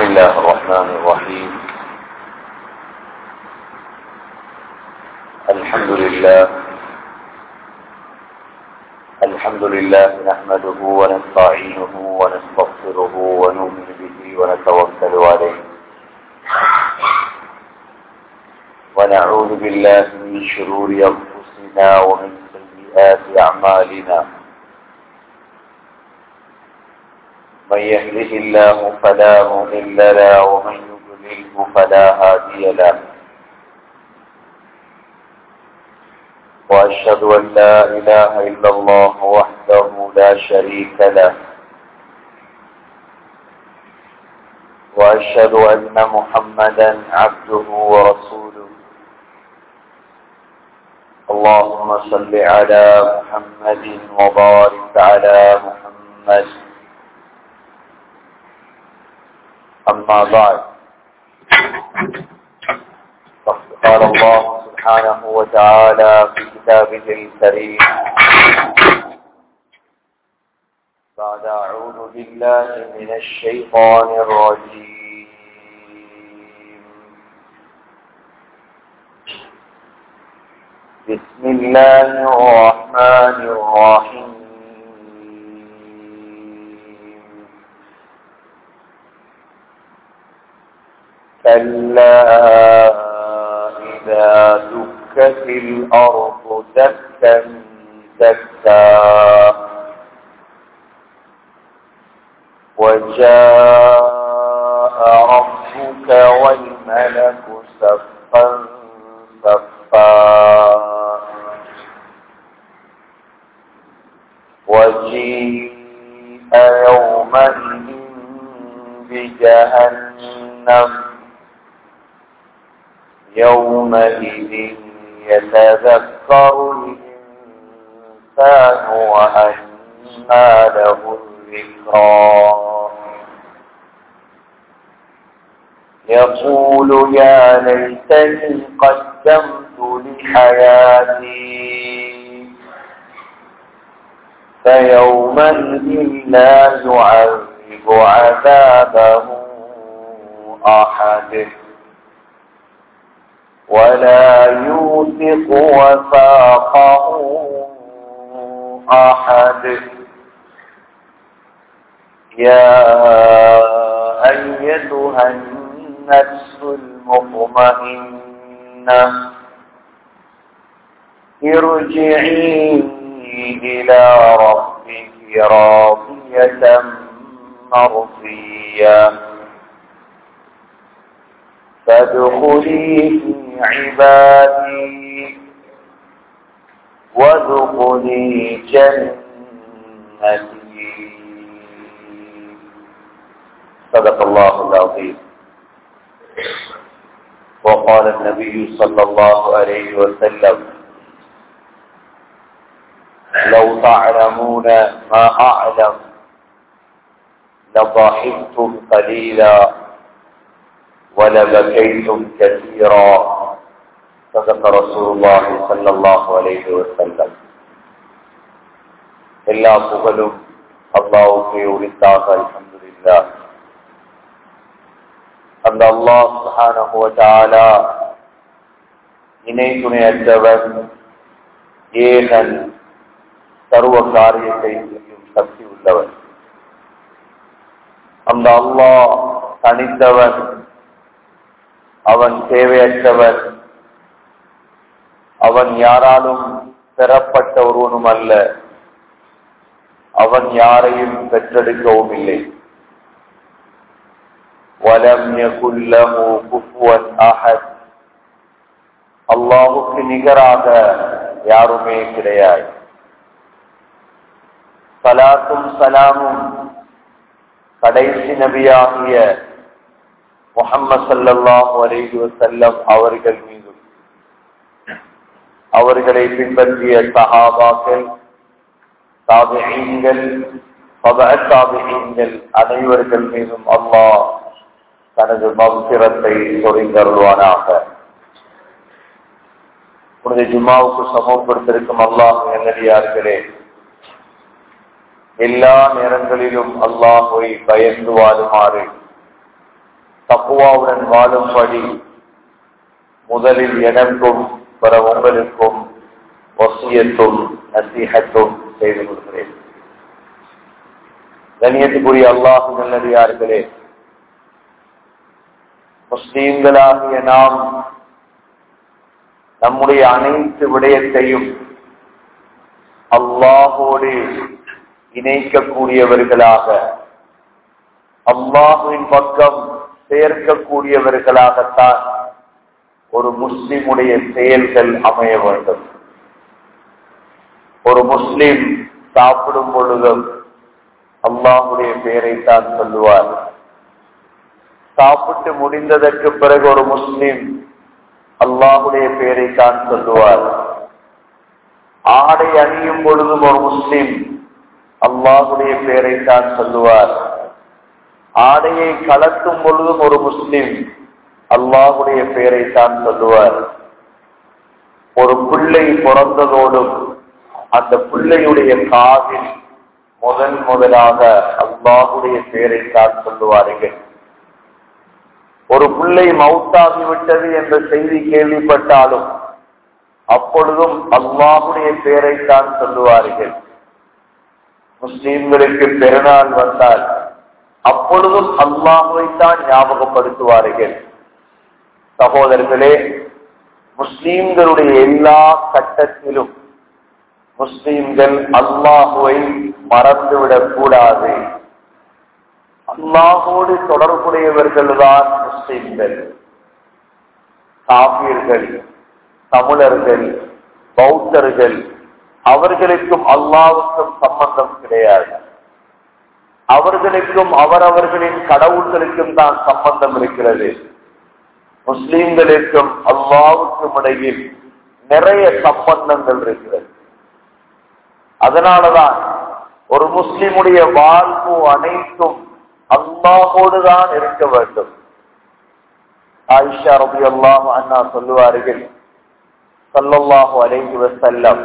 الله الرحمن الرحيم الحمد لله الحمد لله نحمده ونستعينه ونستغفره ونؤمن به ونتوكل عليه ونعوذ بالله من شرور أنفسنا ومن سيئات أعمالنا من يهده الله فلا مضل له ومن يضلله فلا هادي له واشهد ان لا اله الا الله وحده لا شريك له واشهد ان محمدا عبده ورسوله اللهم صل على محمد وبارك على محمد أما بعد فقد قال الله سبحانه وتعالى في كتابه الكريم بعد أعوذ بالله من الشيطان الرجيم بسم الله الرحمن الرحيم كلا إذا دكت الأرض دكا دكا وجاء ربك والملك صفا صفا وجيء يومئذ بجهنم يومئذ يتذكر الإنسان وأنى له الذكرى يقول يا ليتني قدمت لحياتي فيومئذ لا يعذب عذابه أحد ولا يوثق وثاقه أحد يا أيتها النفس المطمئنة ارجعي إلى ربك راضية مرضية فادخلي في عبادي وادخلي جنتي صدق الله العظيم وقال النبي صلى الله عليه وسلم لو تعلمون ما أعلم لضحكتم قليلا ولبكيتم كثيرا صدق رسول الله صلى الله عليه وسلم எல்லா புகழும் அல்லாவுக்கு உரித்தாக அல்ஹம்துலில்லா அந்த அல்லாஹ் சுப்ஹானஹு வ தஆலா இணை துணையற்றவன் ஏகன் சர்வ காரியத்தை செய்யும் சக்தி உள்ளவன் அந்த அல்லாஹ் தனித்தவன் அவன் தேவையற்றவன் அவன் யாராலும் பெறப்பட்ட ஒருவனும் அல்ல அவன் யாரையும் பெற்றெடுக்கவும் இல்லை அல்லாஹுக்கு நிகராக யாருமே கிடையாது சலாத்தும் சலாமும் கடைசி நபியாகிய முகம்மது சல்லாஹூ அலைஹி வசல்லம் அவர்கள் மீதும் அவர்களை பின்பற்றிய சஹாபாக்கள் தாபிகள் தாபிகள் அனைவர்கள் மீதும் அல்லாஹ் தனது மௌசிரத்தை சொரிந்தருள்வானாக புனித ஜும்மாவுக்கு சமூகப்படுத்திருக்கும் அல்லாஹ் நல்லடியார்களே எல்லா நேரங்களிலும் அல்லாஹுவை பயந்து வாழுமாறு தக்குவாவுடன் வாழும்படி முதலில் எனக்கும் பிற உங்களுக்கும் வசியத்தும் நசீகத்தும் செய்து கொள்கிறேன் கண்ணியத்துக்குரிய அல்லாஹு நல்லடியார்களே முஸ்லீம்களாகிய நாம் நம்முடைய அனைத்து விடயத்தையும் அல்லாஹோடு இணைக்கக்கூடியவர்களாக அல்லாஹுவின் பக்கம் சேர்க்கக்கூடியவர்களாகத்தான் ஒரு முஸ்லிமுடைய செயல்கள் அமைய வேண்டும் ஒரு முஸ்லிம் சாப்பிடும் பொழுதும் அல்லாஹுடைய பெயரைத்தான் சொல்லுவார் சாப்பிட்டு முடிந்ததற்கு பிறகு ஒரு முஸ்லிம் அல்லாஹுடைய பெயரைத்தான் சொல்லுவார் ஆடை அணியும் பொழுதும் ஒரு முஸ்லிம் அல்லாஹுடைய பெயரைத்தான் சொல்லுவார் ஆடையை கலக்கும் பொழுதும் ஒரு முஸ்லிம் அல்லாஹுடைய பெயரைத்தான் சொல்லுவார் ஒரு பிள்ளை பிறந்ததோடும் அந்த பிள்ளையுடைய காதில் முதன் முதலாக அல்லாஹுடைய பெயரைத்தான் சொல்லுவார்கள் ஒரு பிள்ளை மவுத்தாகிவிட்டது என்ற செய்தி கேள்விப்பட்டாலும் அப்பொழுதும் அல்லாஹுடைய பெயரைத்தான் சொல்லுவார்கள் முஸ்லீம்களுக்கு பெருநாள் வந்தால் அப்பொழுதும் அல்லாஹுவைத்தான் ஞாபகப்படுத்துவார்கள் சகோதரர்களே முஸ்லீம்களுடைய எல்லா கட்டத்திலும் முஸ்லீம்கள் அல்லாஹுவை மறந்துவிடக் கூடாது அல்லாஹோடு தொடர்புடையவர்கள் தான் முஸ்லிம்கள் காபியர்கள் தமிழர்கள் பௌத்தர்கள் அவர்களுக்கும் அல்லாவுக்கும் சம்பந்தம் கிடையாது அவர்களுக்கும் அவரவர்களின் கடவுள்களுக்கும் தான் சம்பந்தம் இருக்கிறது முஸ்லிம்களுக்கும் அல்லாவுக்கும் இடையில் நிறைய சம்பந்தங்கள் இருக்கிறது அதனாலதான் ஒரு முஸ்லிமுடைய வாழ்வு அனைத்தும் அல்லாஹோடு தான் இருக்க வேண்டும் ஆயிஷா ரபி அல்லாஹ் அண்ணா சொல்லுவார்கள் சல்லல்லாஹு அலைஹி வசல்லம்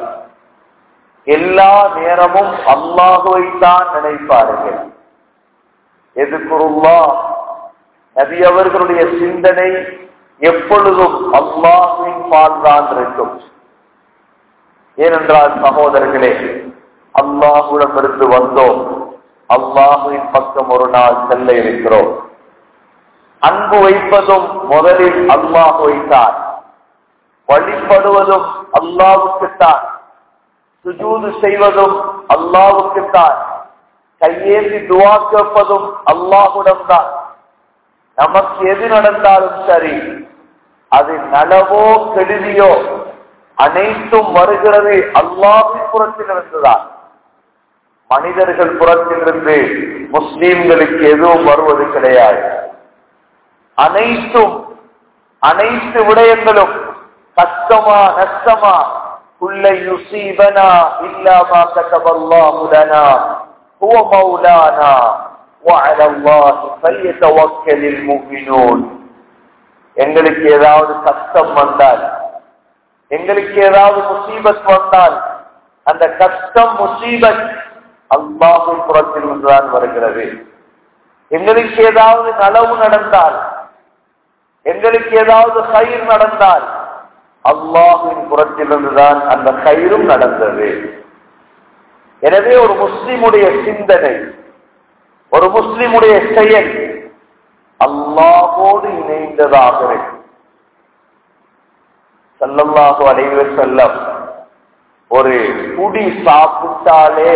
எல்லா நேரமும் அல்லாஹுவை தான் நினைப்பார்கள் எதுக்குருல்லா நபி அவர்களுடைய சிந்தனை எப்பொழுதும் அல்லாஹுவின் பால் தான் இருக்கும் ஏனென்றால் சகோதரர்களே அல்லாஹுடமிருந்து வந்தோம் அல்லாஹுவின் பக்கம் ஒரு நாள் செல்ல இருக்கிறோம் அன்பு வைப்பதும் முதலில் அல்லாஹுவைத்தான் வழிபடுவதும் அல்லாவுக்குத்தான் சுஜூது செய்வதும் அல்லாவுக்குத்தான் கையேந்தி துவா கேட்பதும் அல்லாஹுடன் தான் நமக்கு எது நடந்தாலும் சரி அது நலவோ கெடுதியோ அனைத்தும் வருகிறது அல்லாவின் புறத்திலிருந்துதான் மனிதர்கள் புறத்திலிருந்து முஸ்லீம்களுக்கு எதுவும் வருவது கிடையாது அனைத்தும் அனைத்து விடயங்களும் கஷ்டமா நஷ்டமா குள்ள யுசீபனா இல்லாமா கதபல்லாஹு லனா هو مولانا وعلى الله فليتوكل المؤمنون எங்களுக்கு ஏதாவது கஷ்டம் வந்தால் எங்களுக்கு ஏதாவது முசீபத் வந்தால் அந்த கஷ்டம் முசீபத் அல்லாஹின் புறத்தில் ஒன்றுதான் வருகிறது எங்களுக்கு ஏதாவது நலவு நடந்தால் எங்களுக்கு ஏதாவது கயிர் நடந்தால் அல்லாஹின் புறத்திலிருந்துதான் அந்த கயிறும் நடந்தது எனவே ஒரு முஸ்லிமுடைய சிந்தனை ஒரு முஸ்லிமுடைய செயல் அல்லாஹோடு இணைந்ததாக இருக்கும் சல்லல்லாஹு அலைவ செல்லம் ஒரு குடி சாப்பிட்டாலே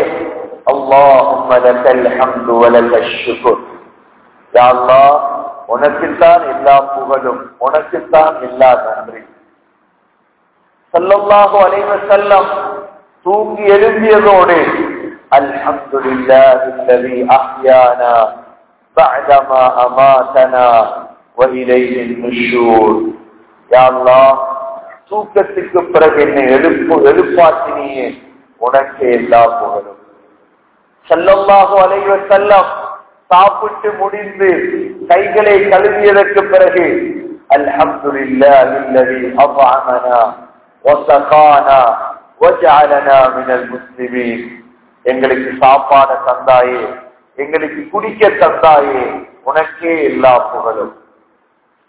அல்லாஹ் உனக்குத்தான் எல்லா புகழும் உனக்குத்தான் எல்லா நன்றி சல்லல்லாஹு அலைவ செல்லம் தூங்கி எழுந்தியதோடு அல்ஹம்துலில்லாஹி அல்லதி அஹ்யானா بعدما أماتنا وإليه النشور يا الله தூக்கத்துக்கு பிறகு என்னை எழுப்பு எழுப்பாற்றினியே உனக்கு எல்லா புகழும் செல்லல்லாஹு அலைவ செல்லம் சாப்பிட்டு முடிந்து கைகளை கழுவியதற்கு பிறகு அல்ஹம்துலில்லாஹி அல்லதி அத்அமனா வஸகானா வஜஅலனா மினல் முஸ்லிமீன் எங்களுக்கு சாப்பாட தந்தாயே எங்களுக்கு குடிக்க தந்தாயே உனக்கே எல்லா புகழும்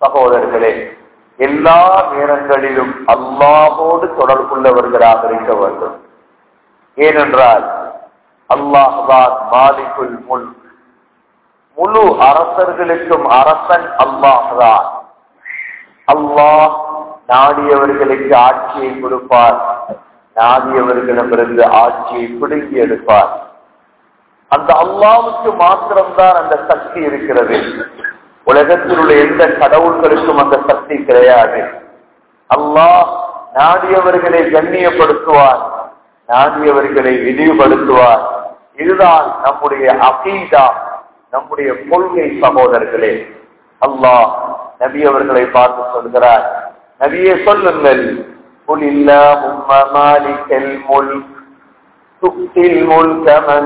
சகோதரர்களே எல்லா நேரங்களிலும் அல்லாஹோடு தொடர்புள்ளவர்களாக இருக்க வேண்டும் ஏனென்றால் அல்லாஹ்தான் மாலிகுல் முல் முழு அரசர்களுக்கும் அரசன் அல்லாஹ்தான் அல்லாஹ் நாடியவர்களுக்கு ஆட்சியை கொடுப்பார் நாடியவர்களிடமிருந்து ஆட்சியை பிடுங்கி எடுப்பார் அந்த அல்லாவுக்கு மாத்திரம்தான் அந்த சக்தி இருக்கிறது உலகத்தில் உள்ள எந்த கடவுள்களுக்கும் அந்த சக்தி கிடையாது அல்லாஹ் நாடியவர்களை கண்ணியப்படுத்துவார் நாடியவர்களை இழிவுபடுத்துவார் இதுதான் நம்முடைய அகீதா நம்முடைய கொள்கை சகோதரர்களே அல்லாஹ் நபி அவர்களை பார்த்து சொல்கிறார் நபியே சொல்லுங்கள் قل اللهم مالك الملك تؤتي الملك من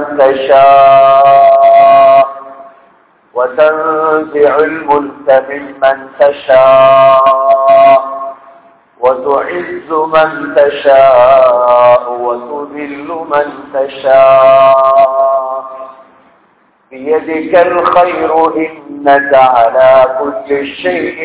تشاء وتنزع الملك ممن تشاء وتعز من تشاء وتذل من تشاء بيدك الخير إنك على كل شيء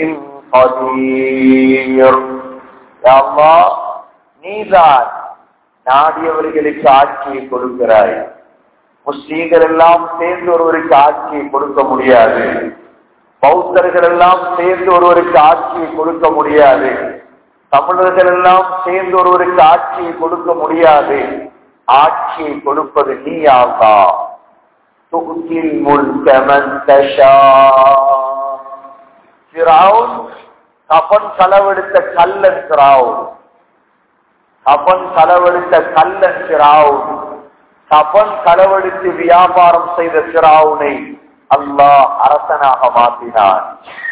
قدير يا الله நீதான் நாடியவர்களுக்கு ஆட்சியை கொடுக்கிறாய் முஸ்லீம்கள் எல்லாம் சேர்ந்து ஒருவருக்கு ஆட்சியை கொடுக்க முடியாது பௌத்தர்கள் எல்லாம் சேர்ந்து ஒருவருக்கு ஆட்சியை கொடுக்க முடியாது தமிழர்கள் எல்லாம் சேர்ந்து ஒருவருக்கு ஆட்சியை கொடுக்க முடியாது ஆட்சியை கொடுப்பது நீ ஆகா துகில் முல்கமன் கபன் களவெடுத்த கல்லன் சிராவுன் கபன் களவெடுத்த கல்லன் சிராவுன் கபன் களவெடுத்து வியாபாரம் செய்த சிராவுனை அல்லாஹ் அரசனாக மாற்றினான்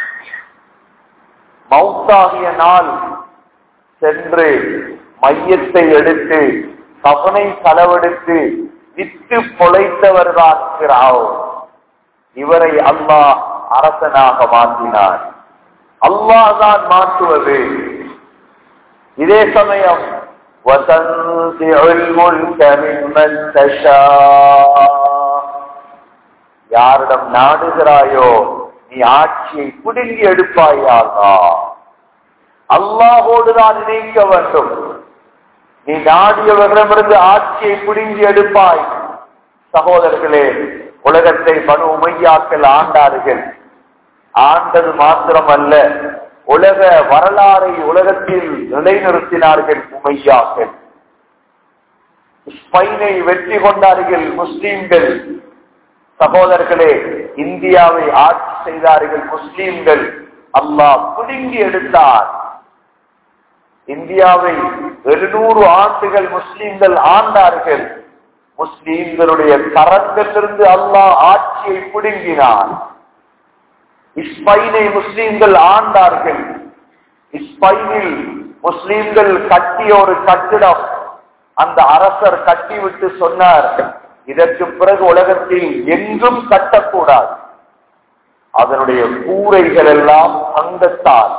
மௌத்தாகிய நாள் சென்று மையத்தை எடுத்து கபனை களவெடுத்து வித்து பொழைத்தவர் தான் சிராவ் இவரை அல்லாஹ் அரசனாக மாற்றினான் அல்லாஹ் தான் மாற்றுவது இதே சமயம் وتنزع الملك ممن تشاء யாரிடம் நாடுகிறாயோ நீ ஆட்சியை பிடுங்கி எடுப்பாயாகா அல்லாஹோடு தான் நினைக்க வேண்டும் நீ நாடியவர்களிடமிருந்து ஆட்சியை பிடுங்கி எடுப்பாய் சகோதரர்களே உலகத்தை பனு உமையாக்கள் ஆண்டார்கள் ஆண்டது மாத்திரமல்ல உலக வரலாறை உலகத்தில் நிலைநிறுத்தினார்கள் உமையாக்கள் ஸ்பெயினை வெற்றி கொண்டார்கள் முஸ்லீம்கள் சகோதரர்களே இந்தியாவை ஆட்சி செய்தார்கள் முஸ்லீம்கள் அல்லாஹ் புடுங்கி எடுத்தார் இந்தியாவை எழுநூறு ஆண்டுகள் முஸ்லீம்கள் ஆண்டார்கள் முஸ்லீம்களுடைய கரத்திலிருந்து அல்லாஹ் ஆட்சியை பிடுங்கினார் இஸ்பைனை முஸ்லீம்கள் ஆண்டார்கள் இஸ்பைனில் முஸ்லீம்கள் கட்டிய ஒரு கட்டிடம் அந்த அரசர் கட்டிவிட்டு சொன்னார் இதற்கு பிறகு உலகத்தில் எங்கும் கட்டக்கூடாது அதனுடைய கூரைகள் எல்லாம் தங்கத்தால்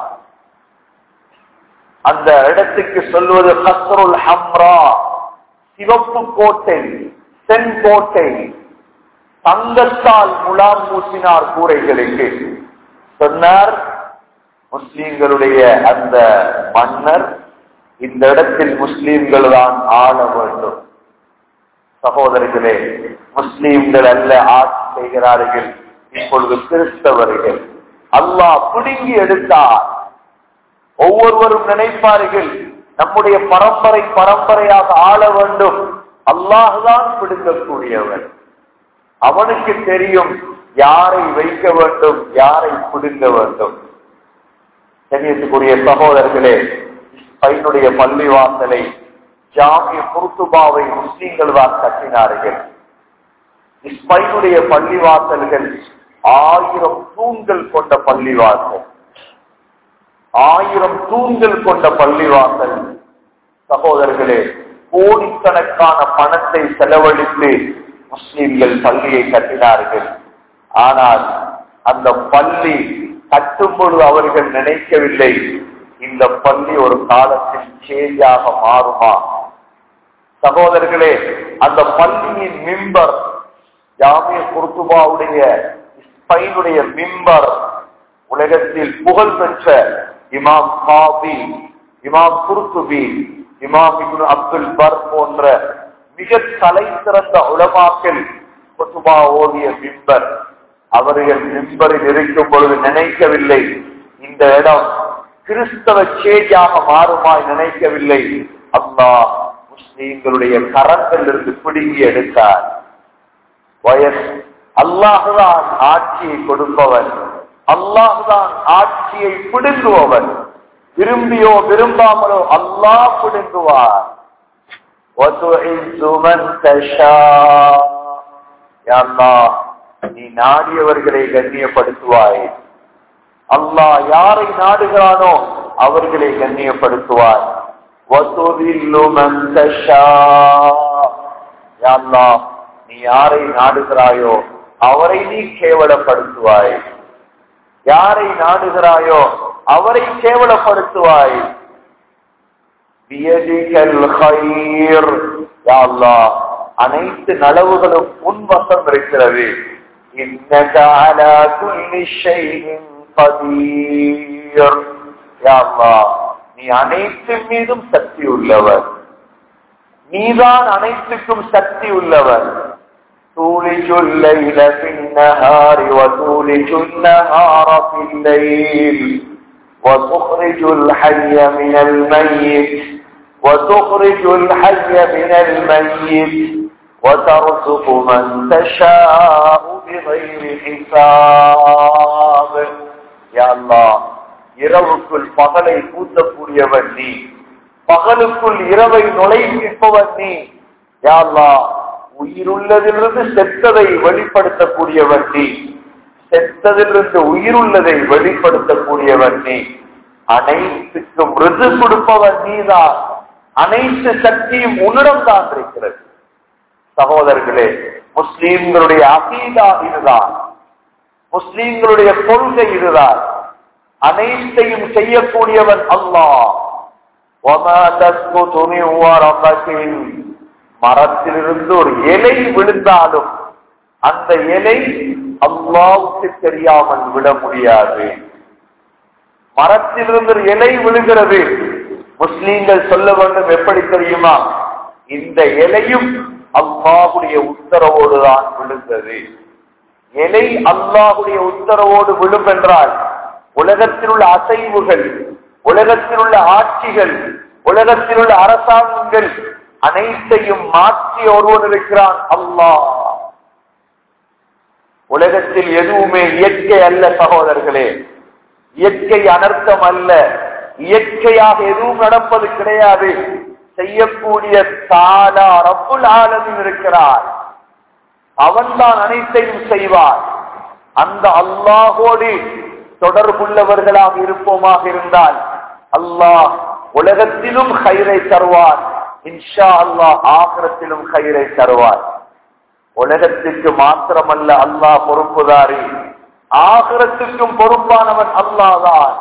அந்த இடத்துக்கு சொல்வது ஹஸ்ருல் ஹம்ரா சிவப்பு கோட்டை செங்கோட்டை தங்கத்தால் முலாம் பூசினார் கூரைகளுக்கு சொன்னார் முஸ்லீம்களுடைய அந்த மன்னர் இந்த இடத்தில் முஸ்லீம்கள் தான் ஆள வேண்டும் சகோதரர்களே முஸ்லீம்கள் அல்ல ஆட்சி செய்கிறார்கள் இப்பொழுது கிறிஸ்தவர்கள் அல்லாஹ் பிடுங்கி எடுத்தார் ஒவ்வொருவரும் நினைப்பார்கள் நம்முடைய பரம்பரை பரம்பரையாக ஆள வேண்டும் அல்லாஹுதான் பிடுங்கக்கூடியவன் அவனுக்கு தெரியும் யாரை வைக்க வேண்டும் யாரை பிடுங்க வேண்டும் தெரியக்கூடிய சகோதரர்களே பையனுடைய பள்ளி வாசலை ஜாமிய குருத்துபாவை முஸ்லீம்கள் தான் கட்டினார்கள் இஸ்பைனுடைய பள்ளிவாசல்கள் ஆயிரம் தூண்கள் கொண்ட பள்ளிவாசல் ஆயிரம் தூண்கள் கொண்ட பள்ளிவாசல் சகோதரர்களே கோடிக்கணக்கான பணத்தை செலவழித்து முஸ்லிம்கள் பள்ளியை கட்டினார்கள் ஆனால் அந்த பள்ளி கட்டும் பொழுது அவர்கள் நினைக்கவில்லை இந்த பள்ளி ஒரு காலத்தில் சேஞ்சாக மாறுமா சகோதரர்களே அந்த பள்ளியின் மிம்பர் ஜாமிய குர்துபாவுடைய ஸ்பைனுடைய மிம்பர் உலகத்தில் புகழ் பெற்ற இமாம் காபி இமாம் குர்துபி இமாம் இப்னு அப்துல் பர் போன்ற மிக தலை சிறந்த உலமாக்கள் குத்துபா ஓதிய மிம்பர் அவர்கள் மிம்பரில் இருக்கும் பொழுது நினைக்கவில்லை இந்த இடம் கிறிஸ்தவ சேஜாக மாறுமாய் நினைக்கவில்லை அல்லாஹ் முஸ்லீம்களுடைய கரத்தில் இருந்து பிடுங்கி எடுத்தார் வயஸ் அல்லாஹுதான் ஆட்சியை கொடுப்பவன் அல்லாஹுதான் ஆட்சியை பிடுங்குபவன் விரும்பியோ விரும்பாமலோ அல்லாஹ் பிடுங்குவார் وَتُعِزُّ مَنْ تَشَاءُ யா அல்லாஹ், நீ நாடியவர்களை கண்ணியப்படுத்துவாய் அல்லாஹ் யாரை நாடுகிறானோ அவர்களை கண்ணியப்படுத்துவார் وَتُذِلُّ مَنْ تَشَاءُ யா அல்லாஹ், நீ யாரை நாடுகிறாயோ அவரை நீ கேவலப்படுத்துவாய் யாரை நாடுகிறாயோ அவரை கேவலப்படுத்துவாய் பியதிகல் خير யா அல்லாஹ் அனைத்து நலவுகளும் உன்வசம் இருக்கிறது இன்னக அலா குல்லி ஷைஇன் கதீர் யா அல்லாஹ் நீ அனைத்து மீதும் சக்தி உள்ளவர் நீதான் அனைத்துக்கும் சக்தி உள்ளவர் تولج الليل في النهار وتولج النهار في الليل وتخرج الحي من الميت وتخرج الحي من الميت وترزق من تشاء بغير حساب يا الله இரவுக்குள் பகலை பூத்தக்கூடியவன் நீ பகலுக்குள் இரவை நுழைவிப்பவன் நீ யா அல்லாஹ் உயிருள்ளதிலிருந்து செத்ததை வெளிப்படுத்தக்கூடியவன் நீ செத்ததிலிருந்து உயிருள்ளதை வெளிப்படுத்தக்கூடியவன் நீ அனைத்துக்கும் ரிது கொடுப்பவன் நீதான் அனைத்து சக்தியும் உன்னிடம் தான் இருக்கிறது சகோதரர்களே முஸ்லீம்களுடைய அகீதா இதுதான் முஸ்லீம்களுடைய கொள்கை இதுதான் அனைத்தையும் செய்யக்கூடியவன் அல்லாஹ் وَمَا تَسْقُطُ مِنْ وَرَقَةٍ மரத்திலிருந்து ஒரு இலை விழுந்தாலும் அந்த இலை அல்லாவுக்கு தெரியாமல் விட முடியாது மரத்திலிருந்து ஒரு இலை விழுகிறது முஸ்லீம்கள் சொல்ல வேண்டும் எப்படி தெரியுமா இந்த இலையும் அல்லாஹுடைய உத்தரவோடு தான் விழுந்தது இலை அல்லாஹுடைய உத்தரவோடு விழும் என்றால் உலகத்தில் உள்ள அசைவுகள் உலகத்தில் உள்ள ஆட்சிகள் உலகத்தில் உள்ள அரசாங்கங்கள் அனைத்தையும் மாற்றி ஒருவன் இருக்கிறான் அல்லாஹ் உலகத்தில் எதுவுமே இயற்கை அல்ல சகோதரர்களே இயற்கை அனர்த்தம் அல்ல இயற்கையாக எதுவும் நடப்பது கிடையாது செய்யக்கூடிய தாலா ரப்புல் ஆலமின் இருக்கிறார் அவன்தான் அனைத்தையும் செய்வார் அந்த அல்லாஹோடு தொடர்புள்ளவர்களாக இருப்போமாக இருந்தால் அல்லாஹ் உலகத்திலும் கயிறை தருவார் இன்ஷா அல்லாஹ் ஆகிரத்திலும் கயிறை தருவார் உலகத்திற்கு மாத்திரமல்ல அல்லாஹ் பொறுப்புதாரி ஆகிரத்துக்கும் பொறுப்பானவன் அல்லாதான்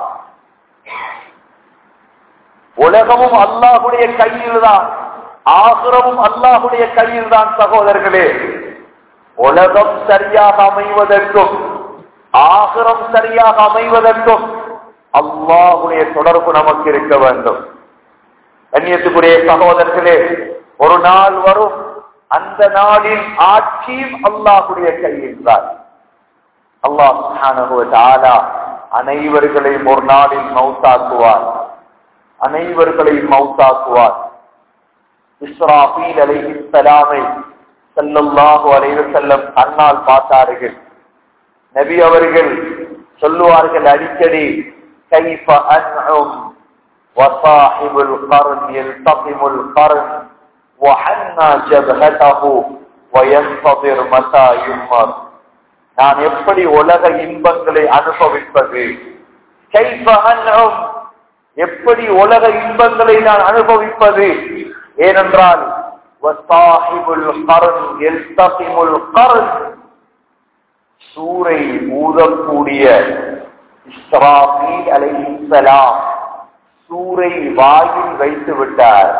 உலகமும் அல்லாஹுடைய கையில் தான் ஆகிரமும் அல்லாஹுடைய கையில் தான் சகோதரர்களே உலகம் சரியாக அமைவதற்கும் ஆகிரம் சரியாக அமைவதற்கும் அல்லாஹுடைய தொடர்பு நமக்கு இருக்க வேண்டும் கண்ணியத்துக்குரிய சகோதரர்களே ஒரு நாள் வரும் அந்த நாளில் ஆட்சியும் அல்லாஹுடைய கையில் தான் அல்லாஹ் சுப்ஹானஹு வ தஆலா அனைவர்களையும் ஒரு நாளில் மௌத்தாக்குவார் அனைவர்களையும் மௌத்தாக்குவார் இஸ்ராஃபீல் அலைஹிஸ்ஸலாமை ஸல்லல்லாஹு அலைஹி வஸல்லம் கண்ணால் பார்த்தார்கள் நபி அவர்கள் சொல்லுவார்கள் அடிக்கடி கைஃப அன்உம் وصاحب القرن يلتقم القرن وحنى جبهته وينتظر متى يمر நான் எப்படி உலக இன்பங்களை அனுபவிப்பது கைஃப அன்உம் எப்படி உலக இன்பங்களை நான் அனுபவிப்பது ஏனென்றால் வசாஹிபுல் கர்ன் யல்தகிமுல் கர்ன் சூரை ஊதக்கூடிய இஸ்ராஃபீல் அலைஹிஸ்ஸலாம் சூரை வாயில் வைத்து விட்டார்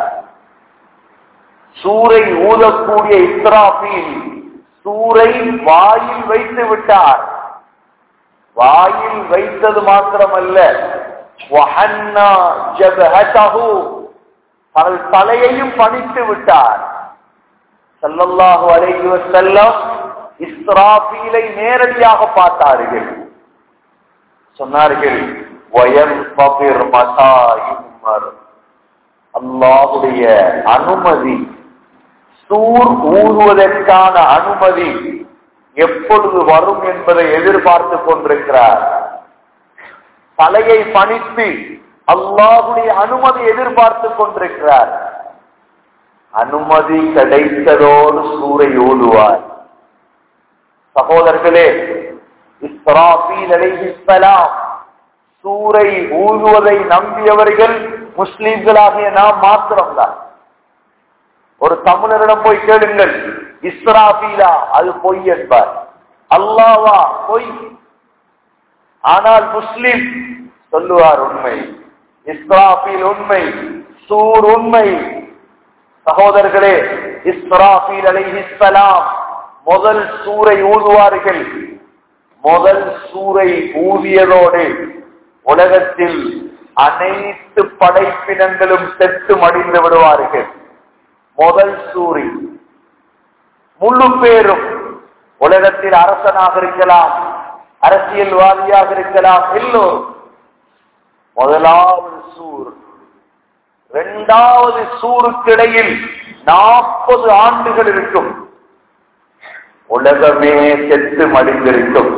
சூரை ஊதக்கூடிய இஸ்ராஃபீல் சூரை வாயில் வைத்து விட்டார் வாயில் வைத்தது மாத்திரமல்ல வஹன்னா ஜபஹதஹு தனது தலையையும் பணித்து விட்டார் ஸல்லல்லாஹு அலைஹி வஸல்லம் இஸ்ராபீலை நேரடியாக பார்த்தார்கள் சொன்னார்கள் வயன்பபிர் மதா யுமர் அல்லாஹுடைய அனுமதி சூர் ஊதுவதற்கான அனுமதி எப்பொழுது வரும் என்பதை எதிர்பார்த்து கொண்டிருக்கிறார் தலையை பணித்து அல்லாஹுடைய அனுமதி எதிர்பார்த்து கொண்டிருக்கிறார் அனுமதி கிடைத்ததோடு சூரை ஓடுவார் சகோதரர்களே இஸ்ராபீல் அலைஹிஸ்ஸலாம் சூரை ஊதுவதை நம்பியவர்கள் முஸ்லிம்களாகிய நாம் மாத்திரம்தான் ஒரு தமிழரிடம் போய் கேளுங்கள் இஸ்ராபீலா அது பொய் என்பார் அல்லாவா பொய் ஆனால் முஸ்லிம் சொல்லுவார் உண்மை இஸ்ராபீல் உண்மை சூர் உண்மை சகோதரர்களே இஸ்ராபீல் அலைஹிஸ்ஸலாம் முதல் சூரை ஊதுவார்கள் முதல் சூரை ஊதியதோடு உலகத்தில் அனைத்து படைப்பினங்களும் செத்து மடிந்து விடுவார்கள் முதல் சூரி முழு பேரும் உலகத்தில் அரசனாக இருக்கலாம் அரசியல்வாதியாக இருக்கலாம் எல்லோரும் முதலாவது சூர் இரண்டாவது சூருக்கிடையில் நாற்பது ஆண்டுகள் இருக்கும் உலகமே செத்து மடிந்திருக்கும்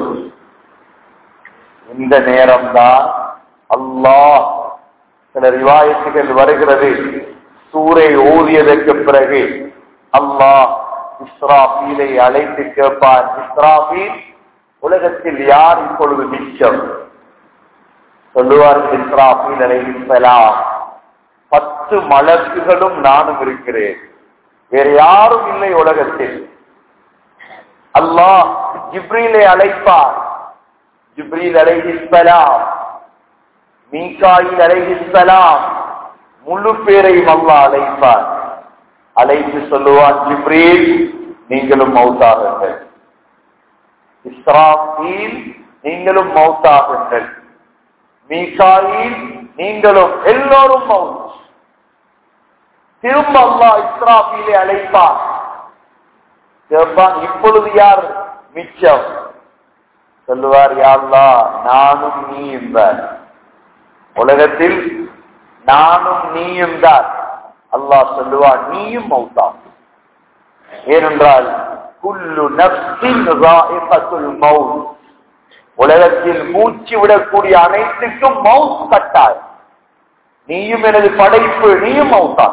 இந்த நேரம்தான் அல்லாஹ் சில ரிவாயத்துகள் வருகிறது சூரை ஓதியதற்கு பிறகு அல்லாஹ் இஸ்ராபீலை அழைத்து கேட்பார் இஸ்ராபீல் உலகத்தில் யார் இப்பொழுது மிச்சம் சொல்லுவார் இஸ்ராபீல் அலைஹிஸ்ஸலாம் பத்து மலக்குகளும் நானும் இருக்கிறேன் வேற யாரும் இல்லை உலகத்தில் அல்லாஹ் ஜிப்ரீலை அழைப்பார் ஜிப்ரீல் அலைஹிஸ்ஸலாம் மீகாயில் அலைஹிஸ்ஸலாம் முழு பேரையும் அல்லாஹ் அழைப்பார் அழைத்து சொல்லுவான் ஜிப்ரீல் நீங்களும் மௌத்தாகுங்கள் இஸ்ராஃபீல் நீங்களும் மௌத்தாகுங்கள் மீகாயில் நீங்களும் எல்லோரும் மவுத் திரும்ப அல்லாஹ் இஸ்ராஃபீலை அழைப்பான் கேட்பான் இப்பொழுது யார் மிச்சம் சொல்லுவார் யாழ்லா நானும் நீ என்பார் உலகத்தில் நானும் நீயும் தான் அல்லாஹ் சொல்லுவார் நீயும் மௌத்தா ஏனென்றால் குல்லு நப்சின் ராயிகத்துல் மவுத் உலகத்தில் மூச்சு விடக்கூடிய அனைத்துக்கும் மவுத் கட்டாய் நீயும் எனது படைப்பு நீயும் மௌத்தா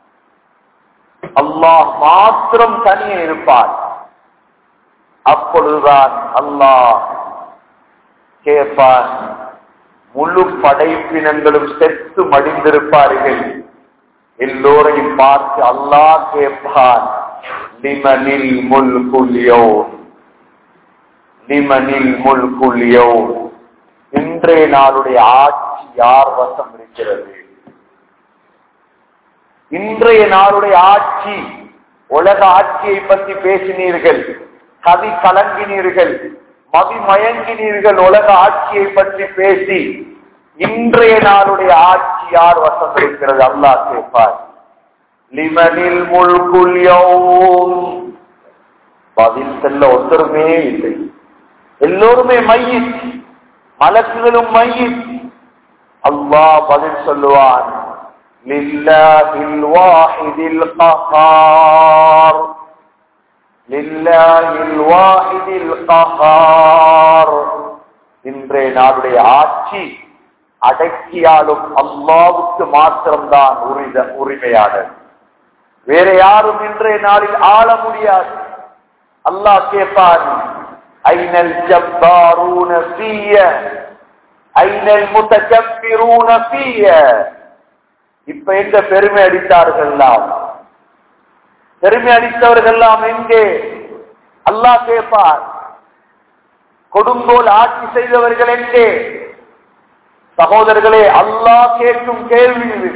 அல்லாஹ் மாத்திரம் தனியே இருப்பார் அப்பொழுதுதான் அல்லாஹ் கேட்பான் முழு படைப்பினங்களும் செத்து மடிந்திருப்பார்கள் எல்லோரையும் பார்த்து அல்லாஹ் கேட்பான் லிமனில் முல்குல்யோ லிமனில் முல்குல்யோ இன்றைய நாளுடைய ஆட்சி யார் வசம் இருக்கிறது இன்றைய நாளுடைய ஆட்சி உலக ஆட்சியை பற்றி பேசினீர்கள் கவி கலங்கினீர்கள் மதி மயங்கினீர்கள் உலக ஆட்சியை பற்றி பேசி இன்றைய நாளுடைய ஆட்சி யார் வசம் இருக்கிறது அல்லாஹ் கேட்பார் லிமனில் முழுக்குள் பதில் செல்ல ஒருத்தருமே இல்லை எல்லோருமே மையின் மலக்குகளும் மையின் அல்லாஹ் பதில் சொல்லுவான் لله الواحد القهار لله الواحد القهار இன்றைய நாளுடைய ஆட்சி அடக்கியாலும் அல்லாவுக்கு மாத்திரம்தான் உரித உரிமையானது வேற யாரும் இன்றைய நாளில் ஆள முடியாது அல்லாஹ் கேட்பான் ஐநல் ஜப்பாரூன ஃபீய ஐநல் முத்தஜப்பிரூன ஃபீய இப்ப எங்க பெருமை அடித்தார்கள் பெருமை அடித்தவர்கள் எல்லாம் எங்கே அல்லாஹ் கேட்பார் கொடுங்கோல் ஆட்சி செய்தவர்கள் எங்கே சகோதரர்களே அல்லாஹ் கேட்கும் கேள்வி இது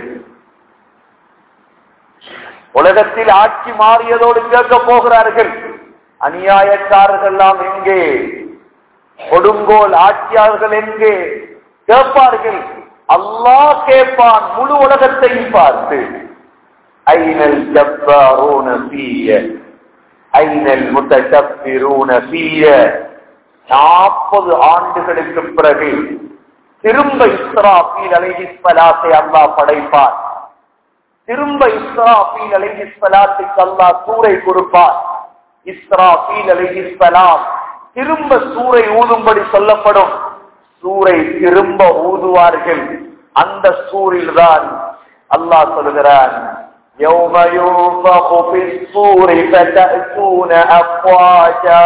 உலகத்தில் ஆட்சி மாறியதோடு கேட்க போகிறார்கள் அநியாயக்காரர்கள் எல்லாம் எங்கே கொடுங்கோல் ஆட்சியாளர்கள் எங்கே கேட்பார்கள் அல்லாஹ் கேட்பான் முழு உலகத்தையும் பார்த்து ஐநல் ஜப்பாரூன ஃபீய ஐநல் முத்தஜப்பிரூன ஃபீய நாற்பது ஆண்டுகளுக்கு பிறகு திரும்ப இஸ்ராஃபீல் அலைஹிஸ்ஸலாத்தை அல்லாஹ் படைப்பார் திரும்ப இஸ்ராஃபீல் அலைஹிஸ்ஸலாத்துக்கு அல்லாஹ் சூரை கொடுப்பார் இஸ்ராஃபீல் அலைஹிஸ்ஸலாம் திரும்ப சூரை ஊதும்படி சொல்லப்படும் சூரை திரும்ப ஊதுவார்கள் அந்த சூரில் தான் அல்லாஹ் சொல்கிறான் يوم ينفخ في الصور فتأتون أفواجا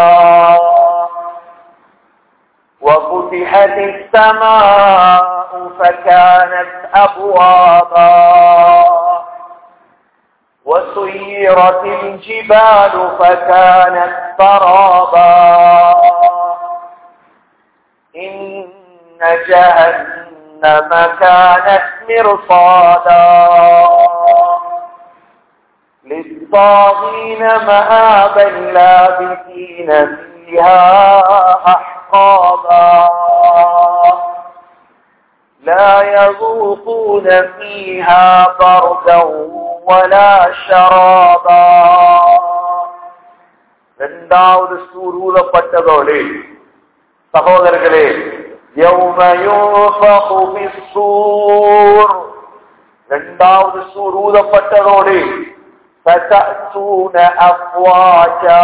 وفتحت السماء فكانت أبوابا وسيرت الجبال فكانت سرابا إن جهنم كانت مرصادا للطاغين مآبا لابثين فيها أحقابا لا يذوقون فيها بردا ولا شرابا இரண்டாவது சூர் ஊதப்பட்டதோடு சகோதரர்களே يوم ينفخ في الصور இரண்டாவது சூர் ஊதப்பட்டதோடு فتأتون أفواجا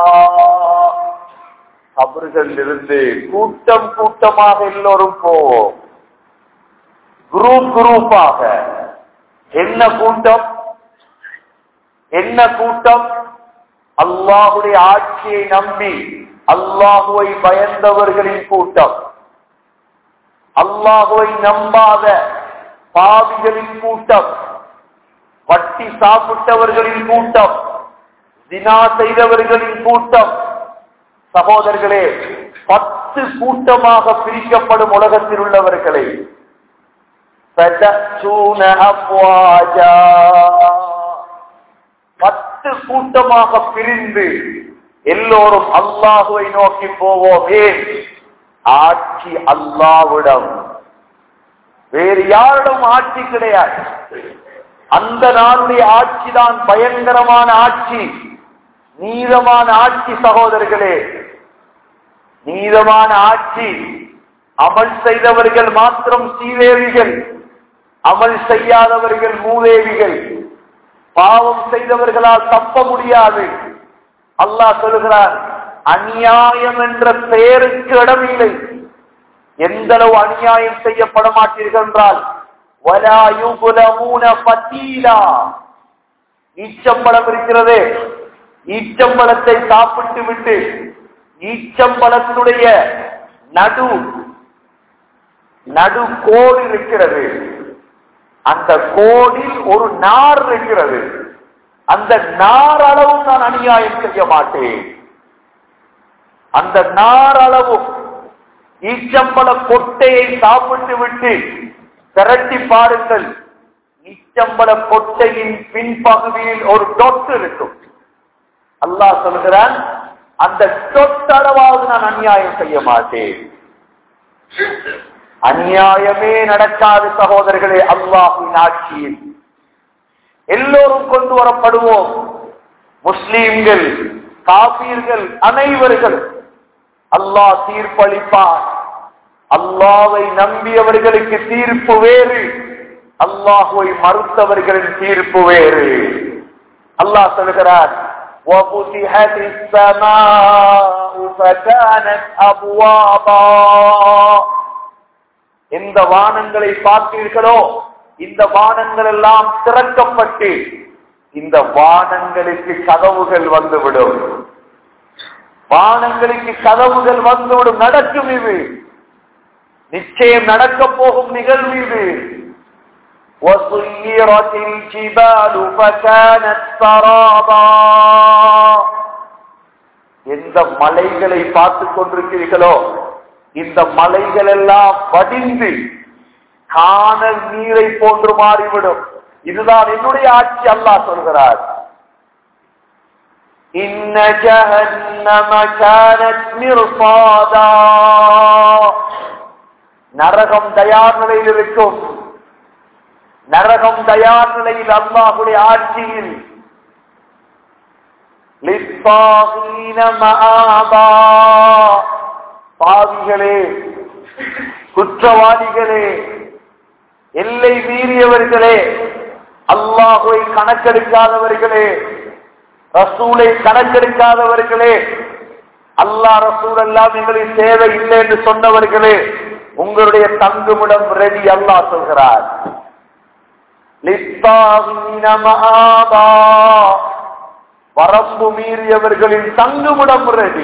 கபர்களிலிருந்து கூட்டம் கூட்டமாக எல்லோரும் போவோம் குரூப் குரூப்பாக என்ன கூட்டம் என்ன கூட்டம் அல்லாஹுடைய ஆட்சியை நம்பி அல்லாஹுவை பயந்தவர்களின் கூட்டம் அல்லாஹுவை நம்பாத பாவிகளின் கூட்டம் வட்டி சாப்பிட்டவர்களின் கூட்டம் தினா செய்தவர்களின் கூட்டம் சகோதரர்களே பத்து கூட்டமாக பிரிக்கப்படும் உலகத்தில் உள்ளவர்களை فتأتون أفواجا பத்து கூட்டமாக பிரிந்து எல்லோரும் அல்லாஹுவை நோக்கி போவோமே ஆட்சி அல்லாவிடம் வேறு யாரிடம் ஆட்சி கிடையாது அந்த நாளுடைய ஆட்சி தான் பயங்கரமான ஆட்சி நீதமான ஆட்சி சகோதரர்களே நீதமான ஆட்சி அமல் செய்தவர்கள் மாத்திரம் சீதேவிகள் அமல் செய்யாதவர்கள் மூதேவிகள் பாவம் செய்தவர்களால் தப்ப முடியாது அல்லாஹ் சொல்கிறார் அநியாயம் என்ற பெயருக்கு இடமில்லை எந்த அளவு அநியாயம் செய்யப்பட மாட்டீர்கள் என்றால் وَلَا يُظْلَمُونَ فَتِيلًا ஈச்சம்பழம் இருக்கிறது ஈச்சம்பழத்தை சாப்பிட்டு விட்டு ஈச்சம்பழத்துடைய நடு நடு கோடு இருக்கிறது அந்த கோடில் ஒரு நார் இருக்கிறது அந்த நார் அளவும் நான் அநியாயம் செய்ய மாட்டேன் அந்த நார் அளவும் ஈச்சம்பழ கொட்டையை சாப்பிட்டு விட்டு திரட்டி பாருங்கள் ஈச்சம்பழ கொட்டையின் பின்பகுதியில் ஒரு டொட்டு இருக்கும் அல்லாஹ் சொல்கிறான் அந்த டொட்டளவாவது நான் அநியாயம் செய்ய மாட்டேன் அநியாயமே நடக்காது சகோதரர்களே அல்லாஹின் ஆட்சியில் எல்லோரும் கொண்டு வரப்படுவோம் முஸ்லீம்கள் காபீர்கள் அனைவர்கள் அல்லாஹ் தீர்ப்பளிப்பார் அல்லாவை நம்பியவர்களுக்கு தீர்ப்பு வேறு அல்லாஹுவை மறுத்தவர்களின் தீர்ப்பு வேறு அல்லாஹ் சொல்கிறார் وَفُتِحَتِ السَّمَاءُ فَكَانَتْ أَبْوَابًا எந்த வானங்களை பார்த்தீர்களோ இந்த வானங்கள் எல்லாம் திறக்கப்பட்டு இந்த வானங்களுக்கு கதவுகள் வந்துவிடும் வானங்களுக்கு கதவுகள் வந்துவிடும் நடக்கும் இது நிச்சயம் நடக்க போகும் நிகழ்வு இது وَسُيِّرَتِ الْجِبَالُ فَكَانَتْ سَرَابًا எந்த மலைகளை பார்த்து கொண்டிருக்கிறீர்களோ இந்த மலைகள் எல்லாம் வடிந்து காணல் நீரை போன்று மாறிவிடும் இதுதான் என்னுடைய ஆட்சி அல்லாஹ் சொல்கிறார் إن جهنم كانت مرصادا நரகம் தயார் நிலையில் இருக்கும் நரகம் தயார் நிலையில் அல்லாஹுடைய ஆட்சியில் லிஸ்ஸாகீன மஆபா. பாவிகளே குற்றவாளிகளே எல்லை மீறியவர்களே அல்லாஹுவை கணக்கெடுக்காதவர்களே ரசூலை கணக்கெடுக்காதவர்களே அல்லாஹ் ரசூல் எல்லாம் எங்களுக்கு தேவை இல்லை என்று சொன்னவர்களே உங்களுடைய தங்குமிடம் ரெடி அல்லாஹ் சொல்கிறார் லித்தாகீன மஆபா. வரம்பு மீறியவர்களின் தங்குமிடம் ரெடி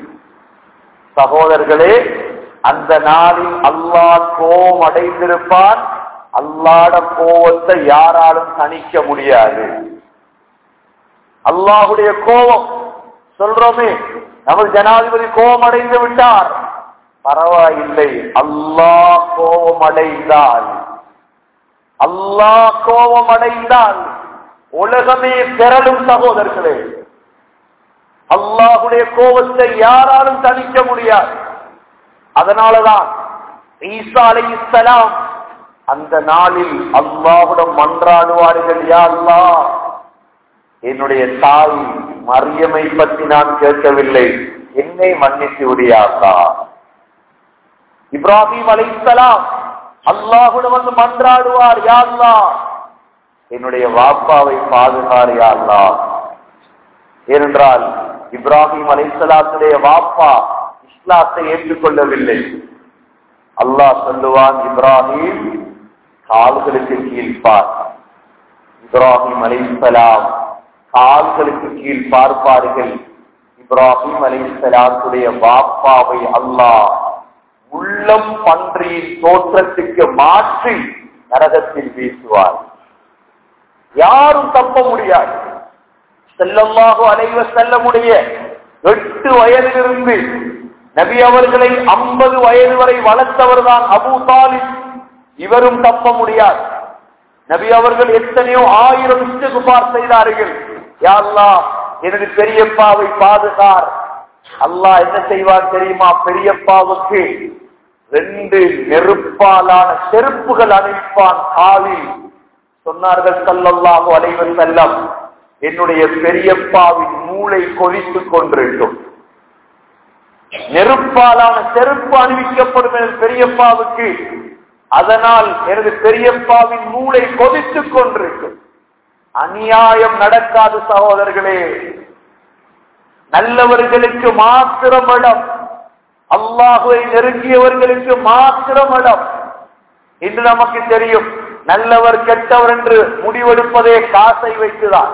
சகோதரர்களே அந்த நாளில் அல்லாஹ் கோபம் அடைந்திருப்பான் அல்லாட கோபத்தை யாராலும் தணிக்க முடியாது அல்லாஹுடைய கோபம் சொல்றோமே நமது ஜனாதிபதி கோபம் அடைந்து விட்டார் பரவாயில்லை அல்லாஹ் கோபம் அடைந்தால் அல்லாஹ் கோபம் அடைந்தால் உலகமே பெறலும் சகோதரர்களே அல்லாஹுடைய கோபத்தை யாராலும் தணிக்க முடியாது அதனாலதான் ஈசா அலை இஸ்லாம் அந்த நாளில் அல்லாஹுடன் மன்றாடுவார்கள் யா அல்லாஹ் என்னுடைய தாய் மரியமை பற்றி நான் கேட்கவில்லை என்னை மன்னித்து விடியாக்கா இப்ராஹிம் அலைசலாம் அல்லாஹுடன் வந்து மன்றாடுவார் யா அல்லாஹ் என்னுடைய வாப்பாவை பாதுகார் யா அல்லாஹ் ஏனென்றால் இப்ராஹிம் அலைசலாத்துடைய வாப்பா இஸ்லாத்தை ஏற்றுக்கொள்ளவில்லை அல்லாஹ் சொல்லுவான் இப்ராஹிம் கால்களுக்கு கீழ்ப்பார் இப்ராஹிம் அலைசலாம் கால்களுக்கு கீழ் பார்ப்பார்கள் இப்ராஹிம் அலைசலாத்துடைய வாப்பாவை அல்லாஹ் உள்ளம் பன்றியின் தோற்றத்துக்கு மாற்றி நரகத்தில் வீசுவார் யாரும் தப்ப முடியாது செல்லமாக அலைவ செல்லமுடைய எட்டு வயதிலிருந்து நபி அவர்களை ஐம்பது வயது வரை வளர்த்தவர்தான் அபு தாலிப் இவரும் தப்ப முடியாது நபி அவர்கள் எத்தனையோ ஆயிரம் இஷ்டகுபார் செய்தார்கள் யா அல்லாஹ் எனது பெரியப்பாவை பாதுகார் அல்லாஹ் என்ன செய்வார் தெரியுமா பெரியப்பாவுக்கு ரெண்டு நெருப்பாலான செருப்புகள் அணிப்பான் காலில் சொன்னார்கள் சல்லல்லாஹு அலைவர் செல்லம் என்னுடைய பெரியப்பாவின் மூளை கொதித்துக் கொண்டிருக்கும் நெருப்பாலான செருப்பு அணிவிக்கப்படும் எனது பெரியப்பாவுக்கு அதனால் எனது பெரியப்பாவின் மூளை கொதித்துக் கொண்டிருக்கும் அநியாயம் நடக்காது சகோதரர்களே நல்லவர்களுக்கு மாத்திரம் இடம் அல்லாஹுவை நெருங்கியவர்களுக்கு மாத்திரம் இடம் இன்று நமக்கு தெரியும் நல்லவர் கெட்டவர் என்று முடிவெடுப்பதே காசை வைத்துதான்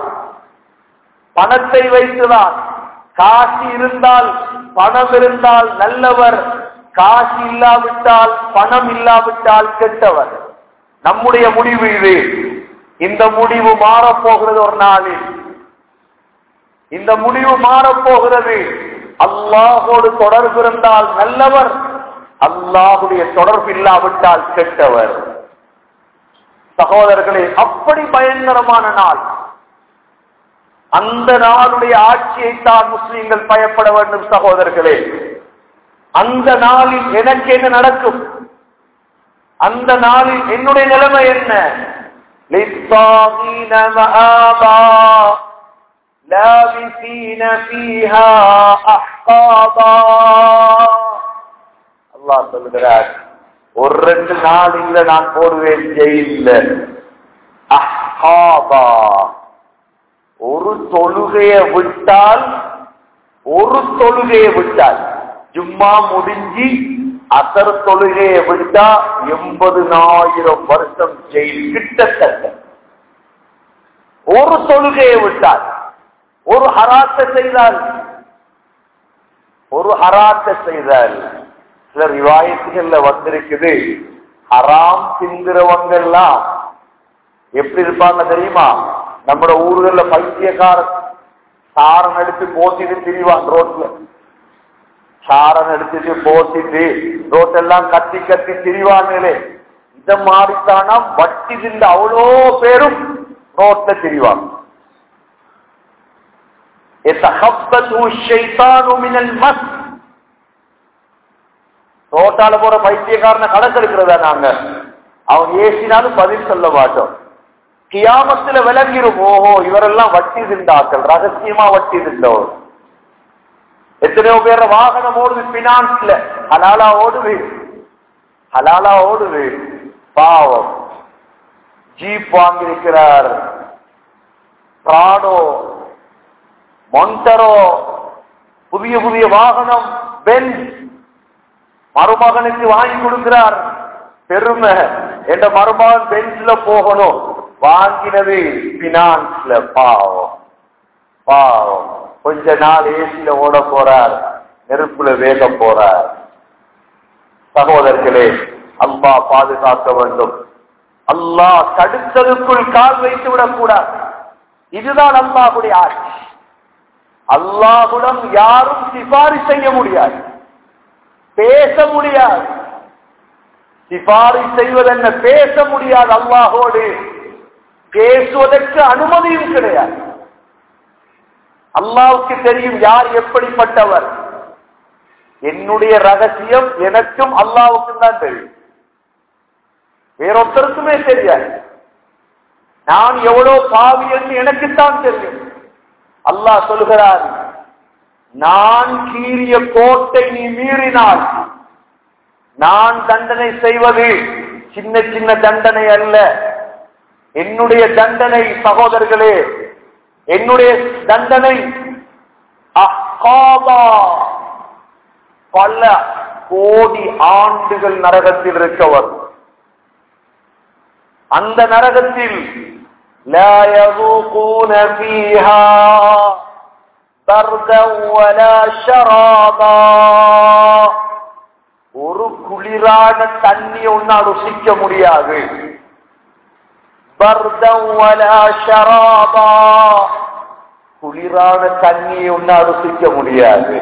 பணத்தை வைத்துதான் காசு இருந்தால் பணம் இருந்தால் நல்லவர் காசு இல்லாவிட்டால் பணம் இல்லாவிட்டால் கெட்டவர் நம்முடைய முடிவு இது இந்த முடிவு மாறப்போகிறது ஒரு நாளில் இந்த முடிவு மாறப்போகிறது அல்லாஹோடு தொடர்பு இருந்தால் நல்லவர் அல்லாஹுடைய தொடர்பு இல்லாவிட்டால் கெட்டவர் சகோதரர்களே அப்படி பயங்கரமான நாள் அந்த நாளுடைய ஆட்சியைத்தான் முஸ்லீம்கள் பயப்பட வேண்டும் சகோதரர்களே அந்த நாளில் எனக்கு என்ன நடக்கும் அந்த நாளில் என்னுடைய நிலைமை என்ன للطاغين مآبا لابثين فيها أحقابا அல்லாஹ் சொல்கிறார் ஒரு ரெண்டு நாள் இல்ல நான் போடுவேன் ஜெயில்ல அஹாபா ஒரு தொழுகையை விட்டால் ஒரு தொழுகையை விட்டால் ஜும்மா முடிஞ்சு அசர் தொழுகையை விட்டா எண்பதுனாயிரம் வருஷம் ஜெயில் கிட்டத்தட்ட ஒரு தொழுகையை விட்டால் ஒரு ஹராத்த செய்தால் ஒரு ஹராத்த செய்தால் சில ரிவாயத்துகள்ல வந்திருக்குது ஹராம் திங்கிறவங்க எல்லாம் எப்படி இருப்பாங்க தெரியுமா நம்ம ஊர்கள்ல பைத்தியக்கார சாரம் எடுத்து போத்திட்டு திரிவான் ரோட்ல சாரம் எடுத்துட்டு போத்திட்டு ரோட்டெல்லாம் கத்தி கத்தி திரிவாங்களே இத மாதிரித்தானா வட்டி தின்ற அவ்வளோ பேரும் ரோட்ல திரிவாங்க يتخبطه الشيطان من المس ரோட்டால போற பைத்தியக்காரனை கணக்கெடுக்கிறதா நாங்க அவன் ஏசினாலும் பதில் சொல்ல மாட்டோம் கியாமத்துல விளங்கிரும் ஓஹோ இவரெல்லாம் வட்டி திண்டாக்கள் ரகசியமா வட்டி திண்டவர் எத்தனையோ பேர் வாகனம் ஓடுது பினான்ஸ்ல ஹலாலா ஓடுது ஹலாலா ஓடுது பாவம் ஜீப் வாங்கியிருக்கிறார் பிராடோ மொண்டரோ புதிய புதிய வாகனம் பென் மருமகனுக்கு வாங்கி கொடுக்கிறார் பெருமை என்ற மருமகன் பெஞ்ச்ல போகணும் வாங்கினது பினான்ஸ்ல பாவம் பாவம் கொஞ்ச நாள் ஏசில ஓட போறார் நெருப்புல வேக போறார் சகோதரர்களே அல்லாஹ் பாதுகாக்க வேண்டும் அல்லாஹ் தடுத்ததுக்குள் கால் வைத்து விடக்கூடாது இதுதான் அல்லாஹுடைய ஆட்சி அல்லாஹுடன் யாரும் சிபாரிசு செய்ய முடியாது பேச முடியாது சிபாரிசு செய்வதென்ன பேச முடியாது அல்லாஹோடு பேசுவதற்கு அனுமதியும் கிடையாது அல்லாவுக்கு தெரியும் யார் எப்படிப்பட்டவர் என்னுடைய ரகசியம் எனக்கும் அல்லாவுக்கும் தான் தெரியும் வேறொருத்தருக்குமே தெரியாது நான் எவ்வளவு பாவி என்று எனக்குத்தான் தெரியும் அல்லாஹ் சொல்கிறார் நான் கீறிய கோட்டை நீ மீறினால் நான் தண்டனை செய்வது சின்ன சின்ன தண்டனை அல்ல என்னுடைய தண்டனை சகோதரர்களே என்னுடைய தண்டனை அக்காபா பல கோடி ஆண்டுகள் நரகத்தில் இருக்கவர் அந்த நரகத்தில் لا يذوقون فيها بردا ولا شرابا ஒரு குளிரான தண்ணி ஒன்னா ருசிக்க முடியாது பர்தம் வலா ஷராபா குளிரான தண்ணியை ஒன்னா ருசிக்க முடியாது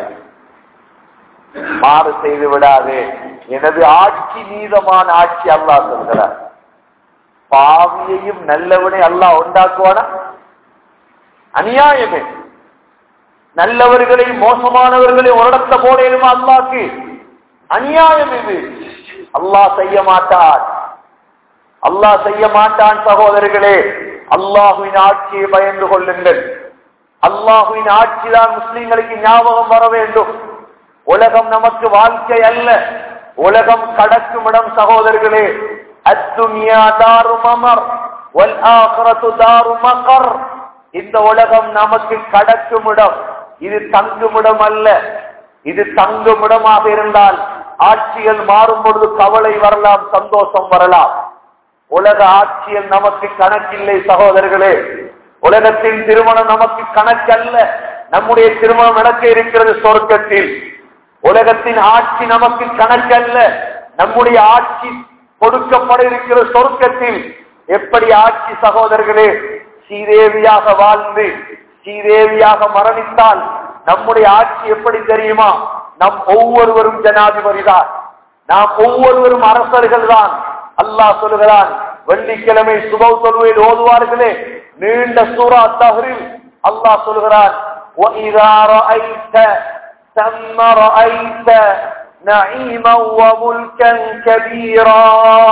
மாறு செய்து விடாது எனது ஆட்சி நீதமான ஆட்சி அல்லாஹ் சொல்கிறார் பாவியையும் நல்லவனை அல்லாஹ் உண்டாக்குவானா அநியாயமே நல்லவர்களையும் மோசமானவர்களையும் ஒரு இடத்துல போடணுமா அல்லாக்கு அநியாயம் இது அல்லாஹ் செய்ய மாட்டான் அல்லாஹ் செய்ய மாட்டான் சகோதரர்களே அல்லாஹுவின் ஆட்சியை பயந்து கொள்ளுங்கள் அல்லாஹுவின் ஆட்சி தான் முஸ்லிம்களுக்கு ஞாபகம் வர வேண்டும் உலகம் நமக்கு வாழ்க்கை அல்ல உலகம் கடக்கும் இடம் சகோதரர்களே அத்துனியா தாரு மமர் வல் ஆஹ்ரத்து தாரு மக்கர் இந்த உலகம் நமக்கு கடக்கும் இடம் இது தங்குமிடம் அல்ல இது தங்குமிடமாக இருந்தால் ஆட்சிகள் மாறும் பொழுது கவலை வரலாம் சந்தோஷம் வரலாம் உலக ஆட்சியில் நமக்கு கணக்கில்லை சகோதரர்களே உலகத்தின் திருமணம் நமக்கு கணக்கல்ல நம்முடைய திருமணம் நடக்க இருக்கிறது சொர்க்கத்தில் உலகத்தின் ஆட்சி நமக்கு கணக்கல்ல நம்முடைய ஆட்சி கொடுக்கப்பட இருக்கிற சொர்க்கத்தில் எப்படி ஆட்சி சகோதரர்களே ஸ்ரீதேவியாக வாழ்ந்து ஸ்ரீதேவியாக மரணித்தால் நம்முடைய ஆட்சி எப்படி தெரியுமா நம் ஒவ்வொருவரும் ஜனாதிபதி தான் நாம் ஒவ்வொருவரும் அரசர்கள் தான் அல்லாஹ் சொல்லுகிறான் வெள்ளிக்கிழமை சுபவ தொழுவையில் ஓதுவார்களே நீண்ட சூரா தஹரில் அல்லாஹ் சொல்லுகிறான் وَإِذَا رَأَيْتَ ثَمَّ رَأَيْتَ نَعِيمًا وَمُلْكًا كَبِيرًا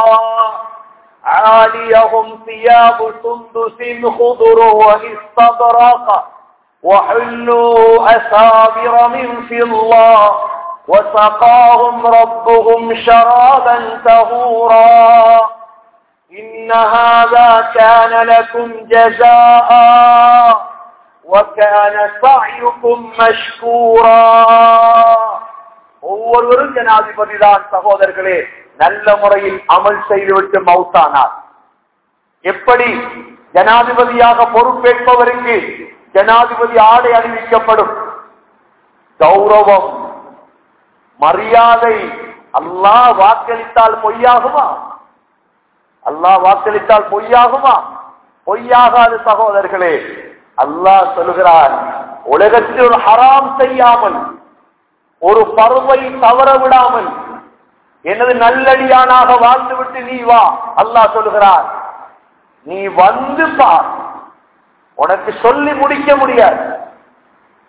عاليهم ثياب سندس خضر واستبرق وحلوا أسابر من فضة وسقاهم ربهم شرابا تهورا إن هذا كان لكم جزاء وكان سعيكم مشكورا ஒவ்வொருவரும் ஜனாதிபதி தான் சகோதரர்களே நல்ல முறையில் அமல் செய்துவிட்டு மௌத்தானார் எப்படி ஜனாதிபதியாக பொறுப்பேற்பவருக்கு ஜனாதிபதி ஆடை அணிவிக்கப்படும் கௌரவம் மரியாதை அல்லாஹ் வாக்களித்தால் பொய்யாகுமா அல்லாஹ் வாக்களித்தால் பொய்யாகுமா பொய்யாகாது சகோதரர்களே அல்லாஹ் சொல்லுகிறார் உலகத்தில் ஒரு ஹராம் செய்யாமல் ஒரு பருவை தவற விடாமல் எனது நல்லடியானாக வாழ்ந்துவிட்டு நீ வா அல்லாஹ் சொல்லுகிறார் நீ வந்து பார் உனக்கு சொல்லி முடிக்க முடியாது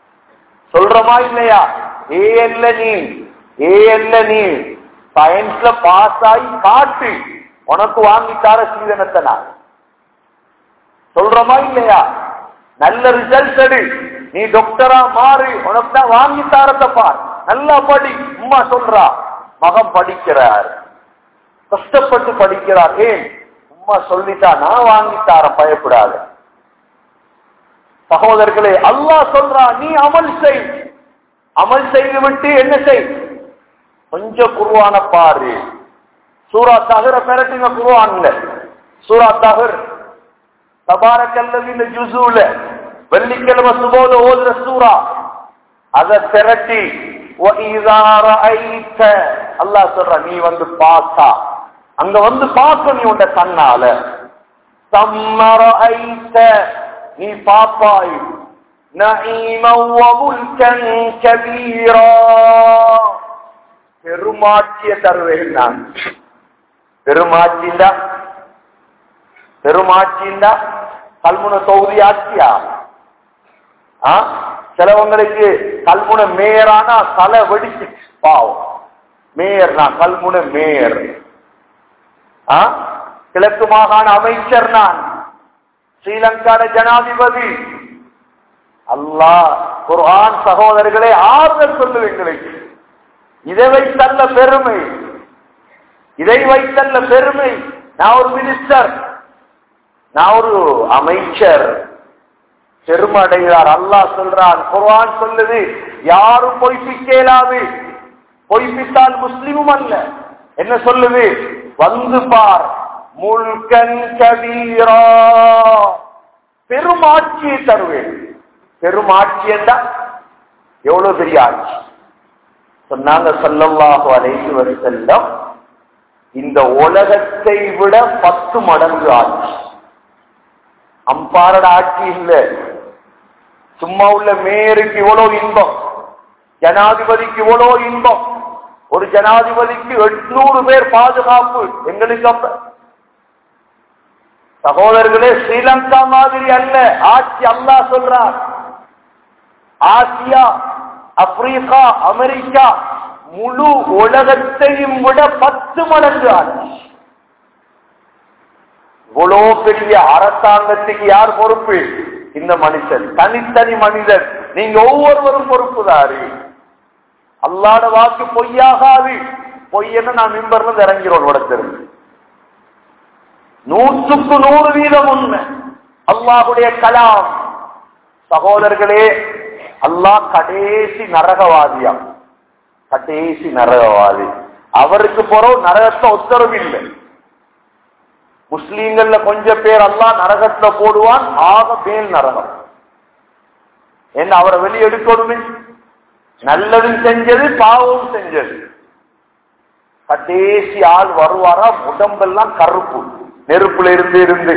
சொல்றமா இல்லையா ஏ அல்ல நீ ஏ அல்ல நீ சயின்ஸ்ல பாஸ் ஆகி காட்டு உனக்கு வாங்கித்தார சீதனத்தை நான் சொல்றமா இல்லையா நல்ல ரிசல்ட் எடு நீ டாக்டரா மாறு உனக்கு தான் வாங்கி தாரத்தை பார் நல்லா படி உம்மா சொல்றா மகன் படிக்கிறார் கஷ்டப்பட்டு படிக்கிறார் ஏன் உம்மா சொல்லிட்டா நான் வாங்கி தாரேன் பயப்படாத சகோதரர்களே அல்லாஹ் சொல்றா நீ அமல் செய் அமல் செய்து விட்டு என்ன செய் கொஞ்சம் குருவான பாரு சூரா தகர பெரட்டுங்க குருவான்ல சூரா தகர் தபாரக்கல்லவின் ஜுசூல வெள்ளிக்கிழமை சுபோத ஓதுற சூரா அத திரட்டி அல்லாஹ் சொல்ற நீ வந்து பார்த்தா அங்க வந்து பார்க்க நீ உண்ட கண்ணால சம்மர ஐத்த நீ பாப்பாய் نعيما وملكا كبيرا பெருமாட்சிய தருவேன் நான் பெருமாட்சிண்டா பெருமாட்சிண்டா கல்முன தொகுதி ஆட்சியா ஆ? சிலவங்களுக்கு கல்முன மேயரானா தலை வெடிச்சு பாவம் மேயர் நான் கல்முன மேயர் ஆ? கிழக்கு மாகாண அமைச்சர் நான் ஸ்ரீலங்காட ஜனாதிபதி அல்லாஹ் குர்ஆன் சகோதரர்களே ஆறுதல் சொல்லு எங்களுக்கு இதை வைத்தல்ல பெருமை இதை வைத்தல்ல பெருமை நான் ஒரு மினிஸ்டர் நான் ஒரு அமைச்சர் பெருமை அடைகிறார் அல்லாஹ் சொல்றான் குர்ஆன் சொல்லுது யாரும் பொய்ப்பிக்க இயலாது பொய்ப்பித்தால் முஸ்லிமும் அல்ல என்ன சொல்லுது வந்து பார் முல்கன் கபீரா பெருமாட்சியை தருவேன் பெருமாட்சி என்றா எவ்வளவு பெரிய ஆட்சி சொன்னாங்க சல்லல்லாஹு அலைஹி வஸல்லம் இந்த உலகத்தை விட பத்து மடங்கு ஆட்சி அம்பாரட ஆட்சி இல்ல சும்மா உள்ள மேயருக்கு இவ்வளவு இன்பம் ஜனாதிபதிக்கு இவ்வளவு இன்பம் ஒரு ஜனாதிபதிக்கு எட்நூறு பேர் பாதுகாப்பு எங்களுக்கு அப்ப சகோதரர்களே ஸ்ரீலங்கா மாதிரி அல்ல ஆட்சி அல்லாஹ் சொல்றார் ஆசியா ஆப்பிரிக்கா அமெரிக்கா முழு உலகத்தையும் விட பத்து மடங்கு ஆட்சி இவ்வளோ பெரிய அரசாங்கத்துக்கு யார் பொறுப்பு இந்த மனுஷன் தனித்தனி மனிதன் நீங்க ஒவ்வொருவரும் பொறுப்புதாரி அல்லாட வாக்கு பொய்யாகாது பொய்யன்னு நான் மிம்பர்ல இறங்கிறோம் உடத்திருந்து நூற்றுக்கு நூறு வீதம் உண்மை அல்லாஹுடைய கலாம் சகோதரர்களே அல்லாஹ் கடைசி நரகவாதியா கடைசி நரகவாதி அவருக்கு போறோம் நரகத்தை உத்தரவு இல்லை முஸ்லீம்கள்ல கொஞ்சம் பேர் அல்லாஹ் நரகத்துல போடுவான் ஆக மேல் நரகம் என்ன அவரை வெளியெடுக்கணுமே நல்லதும் செஞ்சது பாவமும் செஞ்சது கடைசி ஆள் வருவாரா உடம்பெல்லாம் கருப்பு நெருப்புல இருந்து இருந்து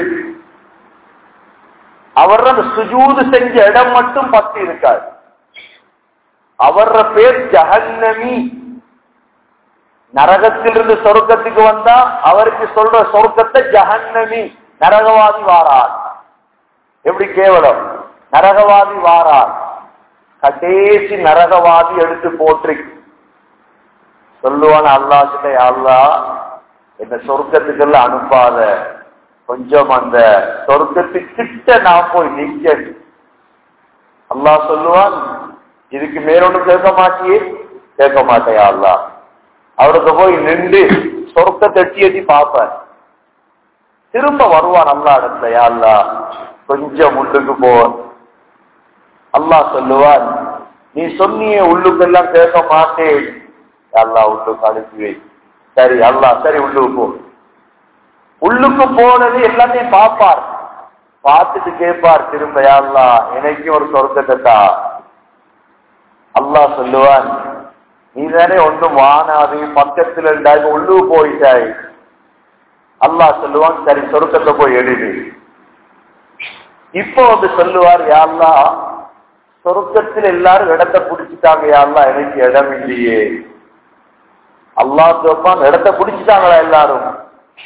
அவர் அந்த சுஜூது செஞ்ச இடம் மட்டும் பத்தி இருக்காது அவர பேர் ஜஹன்னமி நரகத்திலிருந்து சொர்க்கத்துக்கு வந்தா அவருக்கு சொல்ற சொர்க்கத்தை ஜஹன்னமி நரகவாதி வாரார் எப்படி கேவலம் நரகவாதி வாரார் கடைசி நரகவாதி எடுத்து போற்றி சொல்லுவான் அல்லா கிட்ட அல்லா என்ன சொர்க்கத்துக்கெல்லாம் அனுப்பாத கொஞ்சம் அந்த சொர்க்கத்துக்கிட்ட நான் போய் நிக்க அல்லாஹ் சொல்லுவான் இதுக்கு மேலொன்னு கேட்க மாட்டியே கேட்க மாட்டேயா அல்லா அவருக்கு போய் நின்று சொர்க்கத்தை எட்டி எட்டி பார்ப்பார் திரும்ப வருவான் அல்லா இடத்துல யா அல்லா கொஞ்சம் உள்ளுக்கு போ அல்லாஹ் சொல்லுவான் நீ சொன்னிய உள்ளுக்கெல்லாம் கேட்க மாட்டேன் அல்லா உள்ளுக்கு அனுப்பி வை சரி அல்லா சரி உள்ளுக்கு போ உள்ளுக்கு போனது எல்லாத்தையும் பார்ப்பார் பார்த்துட்டு கேட்பார் திரும்ப அல்லா எனக்கு ஒரு சொர்க்கத்தை தா அல்லாஹ் சொல்லுவான் நீ தானே ஒன்றும் வானாது பக்கத்துல இருந்தாய் உள்ளுக்கு போயிட்டாய் அல்லாஹ் சொல்லுவான் சரி சொர்க்கத்தை போய் எழுது இப்போ வந்து சொல்லுவார் யாழ்லா சொர்க்கத்தில் எல்லாரும் இடத்தை பிடிச்சிட்டாங்க யாழ்லா எனக்கு இடம் இல்லையே அல்லா சொல்லுவான் இடத்தை பிடிச்சிட்டாங்களா எல்லாரும்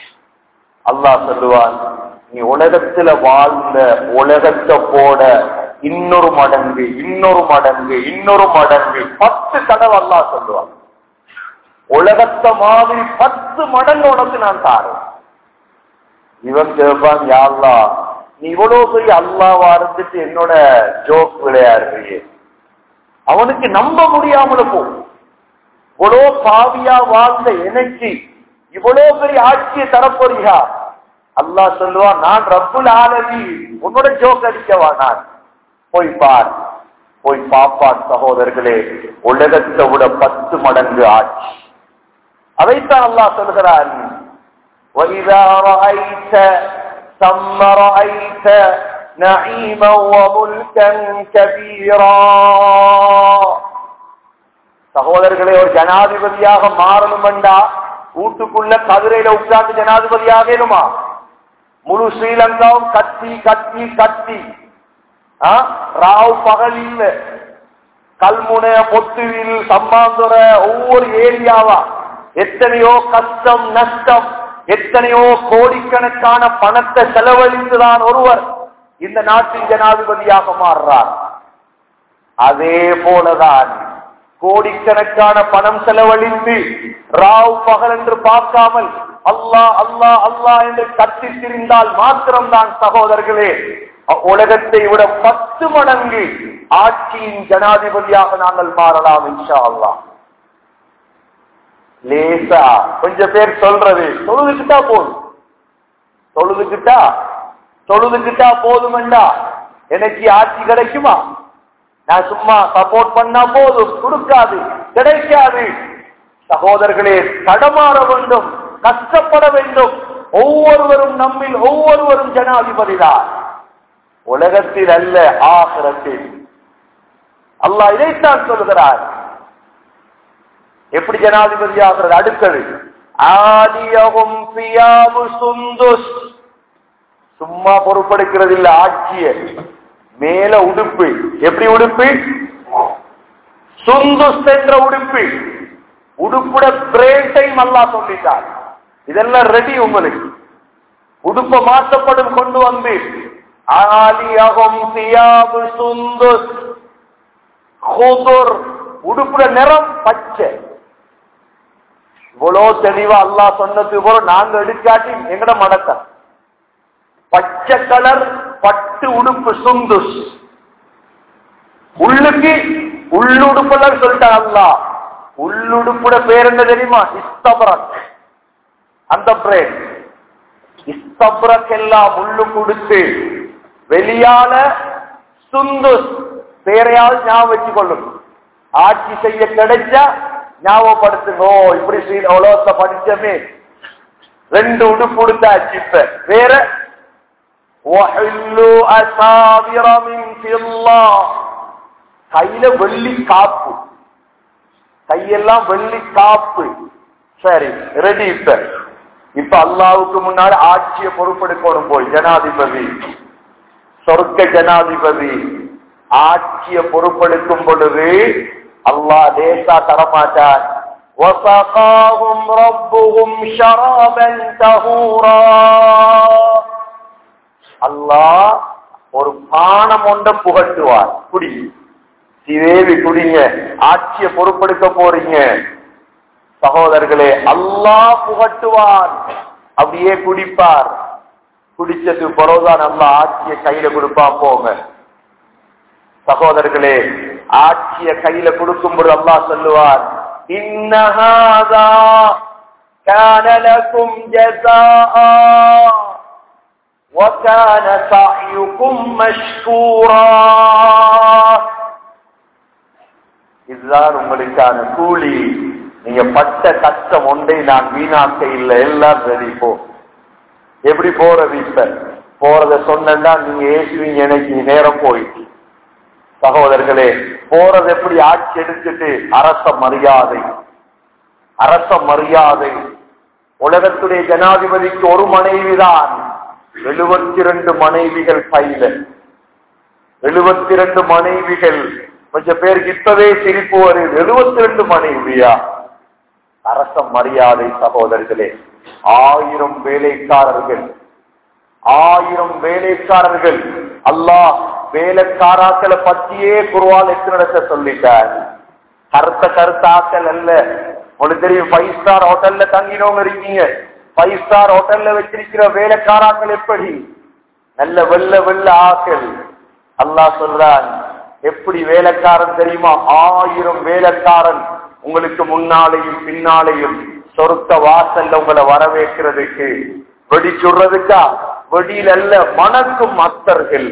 அல்லாஹ் சொல்லுவான் நீ உலகத்துல வாழ்ந்த உலகத்தை போட இன்னொரு மடங்கு இன்னொரு மடங்கு இன்னொரு மடங்கு பத்து தடவை அல்லா சொல்லுவான் உலகத்த மாதிரி பத்து மடங்கு உனக்கு நான் தாரேன் இவன் கேட்பான் யாழ்லா நீ இவ்வளவு பெரிய அல்லாவா இருந்துட்டு என்னோட ஜோக் விளையாடுறியே அவனுக்கு நம்ப முடியாமல போ இவ்வளோ பாவியா வாழ்ந்த எனக்கு இவ்வளவு பெரிய ஆட்சியை தரப்போறியா அல்லாஹ் சொல்லுவான் நான் ரப்புல் ஆலமி உன்னோட ஜோக் அடிக்கவா நான் போய் பார் போய் பாப்பான் சகோதரர்களே உலகத்தை விட பத்து மடங்கு ஆட்சி அதைத்தான் அல்லாஹ் சொல்கிறான் وَإِذَا رَأَيْتَ ثَمَّ رَأَيْتَ نَعِيمًا وَمُلْكًا كَبِيرًا சகோதரர்களே ஒரு ஜனாதிபதியாக மாறணுமெண்டா வீட்டுக்குள்ள கதிரையில உட்கார்ந்து ஜனாதிபதியாக வேணுமா முழு ஸ்ரீலங்காவும் கத்தி கத்தி கத்தி ஆ? ராவ் பகல் இல்ல கல்முனை பொத்துவில் சம்மாந்துற ஒவ்வொரு ஏரியாவா எத்தனையோ கஷ்டம் நஷ்டம் எத்தனையோ கோடிக்கணக்கான பணத்தை செலவழித்துதான் ஒருவர் இந்த நாட்டின் ஜனாதிபதியாக மாறுறார் அதே போலதான் கோடிக்கணக்கான பணம் செலவழித்து ராவ் பகல் என்று பார்க்காமல் அல்லாஹ் அல்லாஹ் அல்லாஹ் என்று கத்தி திரிந்தால் மாத்திரம்தான் சகோதரர்களே உலகத்தை விட பத்து மடங்கு ஆட்சியின் ஜனாதிபதியாக நாங்கள் மாறலாம் இன்ஷா அல்லாஹ் லேசா கொஞ்சம் பேர் சொல்றது தொழுதுகிட்டா போதும் தொழுதுகிட்டா தொழுதுகிட்டா போதுமெண்டா எனக்கு ஆட்சி கிடைக்குமா நான் சும்மா சப்போர்ட் பண்ணா போதும் கொடுக்காது கிடைக்காது சகோதரர்களே தடமாற வேண்டும் கஷ்டப்பட வேண்டும் ஒவ்வொருவரும் நம்மில் ஒவ்வொருவரும் ஜனாதிபதி தான் உலகத்தில் அல்ல ஆசிரத்தில் அல்லாஹ் இதைத்தான் சொல்கிறார் எப்படி ஜனாதிபதி ஆகிறது அடுத்தது ஆதியகும் பியாபு சுந்துஸ் சும்மா பொறுப்பெடுக்கிறது இல்ல ஆட்சிய மேல உடுப்பு எப்படி உடுப்பு சுந்துஸ் என்ற உடுப்பு உடுப்புட பிரேன் டைம் அல்லா சொல்லிட்டார் இதெல்லாம் ரெடி உங்களுக்கு உடுப்ப மாற்றப்படும் கொண்டு வந்து ஆலியகும் தியாபு சுந்துஸ் ஹுதுர் உடுப்புட நிறம் பச்சை இவ்வளோ தெளிவா அல்லாஹ் சொன்னது போல நாங்க எடுக்காட்டி எங்கட மடக்க பச்சை கலர் பட்டு உடுப்பு சுந்துஸ் உள்ளுக்கு உள்ளுடுப்புல சொல்லிட்டான் அல்லா உள்ளுடுப்புட பேர் என்ன தெரியுமா இஸ்தபரக் அந்த பிரேன் இஸ்தபரக் எல்லாம் உள்ளு கொடுத்து வெளியால சுந்துஸ் பேரையாவது ஞாபகம் வச்சுக் கொள்ளும் ஆட்சி செய்ய கிடைச்சா ஞாபகப்படுத்துங்க ஓ இப்படி ஸ்ரீ உலகத்தை படிச்சமே ரெண்டு உடுப்பு உடுத்தாச்சு இப்ப வேற وَحِلُّوا أَسَاوِرَ مِنْ فِضَّةٍ கையில வெள்ளி காப்பு கையெல்லாம் வெள்ளி காப்பு சரி ரெடி இப்ப இப்ப அல்லாவுக்கு முன்னாடி ஆட்சியை பொறுப்பெடுக்கணும் போய் ஜனாதிபதி சொர்க்க ஜனாதிபதி ஆட்சியை பொறுப்பெடுக்கும் பொழுது அல்லாஹ் லேசா தரமாட்டார் وَسَقَاهُمْ رَبُّهُمْ شَرَابًا طَهُورًا அல்லாஹ் ஒரு பானம் ஒன்ற புகட்டுவார் குடி சிவேவி குடிங்க ஆட்சியை பொறுப்பெடுக்க போறீங்க சகோதரர்களே அல்லாஹ் புகட்டுவார் அப்படியே குடிப்பார் குடிச்சது பிறகுதான் நல்லா ஆட்சியை கையில கொடுப்பா போங்க சகோதரர்களே ஆட்சிய கையில கொடுக்கும்போது அல்லாஹ் சொல்லுவார் இன்னஹாதா كان لكم جزاء وكان سعيكم مشكورا இதுதான் உங்களுக்கான கூலி நீங்க பட்ட கஷ்டம் ஒன்றை நான் வீணாக்க இல்லை எல்லாம் ரெடி போ எப்படி போறது இப்ப போறத சொன்னா நீங்க ஏசுவீங்க எனக்கு நேரம் போயிட்டு சகோதரர்களே போறது எப்படி ஆட்சி எடுத்துட்டு அரச மரியாதை அரச மரியாதை உலகத்துடைய ஜனாதிபதிக்கு ஒரு மனைவிதான் எழுபத்தி ரெண்டு மனைவிகள் கையில எழுபத்தி ரெண்டு மனைவிகள் கொஞ்சம் பேருக்கு இப்பவே சிரிப்பு வருது எழுபத்தி ரெண்டு மனைவியா அரச மரியாதை சகோதரர்களே ஆயிரம் வேலைக்காரர்கள் ஆயிரம் வேலைக்காரர்கள் அல்லாஹ் வேலைக்காராக்களை பத்தியே குருவால் எத்தனை சொல்லிட்டார் கருத்த கருத்தாக்கள் அல்ல உங்களுக்கு தெரியும் ஃபைவ் ஸ்டார் ஹோட்டல்ல தங்கினவங்க இருக்கீங்க ஃபைவ் ஸ்டார் ஹோட்டல்ல வச்சிருக்கிற வேலைக்காராக்கள் எப்படி நல்ல வெள்ள வெள்ள ஆக்கள் அல்லாஹ் சொல்றான் எப்படி வேலைக்காரன் தெரியுமா ஆயிரம் வேலைக்காரன் உங்களுக்கு முன்னாலேயும் பின்னாலேயும் சொருத்த வாசல்ல உங்களை வரவேற்கிறதுக்கு வெடி சொல்றதுக்கா வெடியில் அல்ல மணக்கும் அத்தர்கள்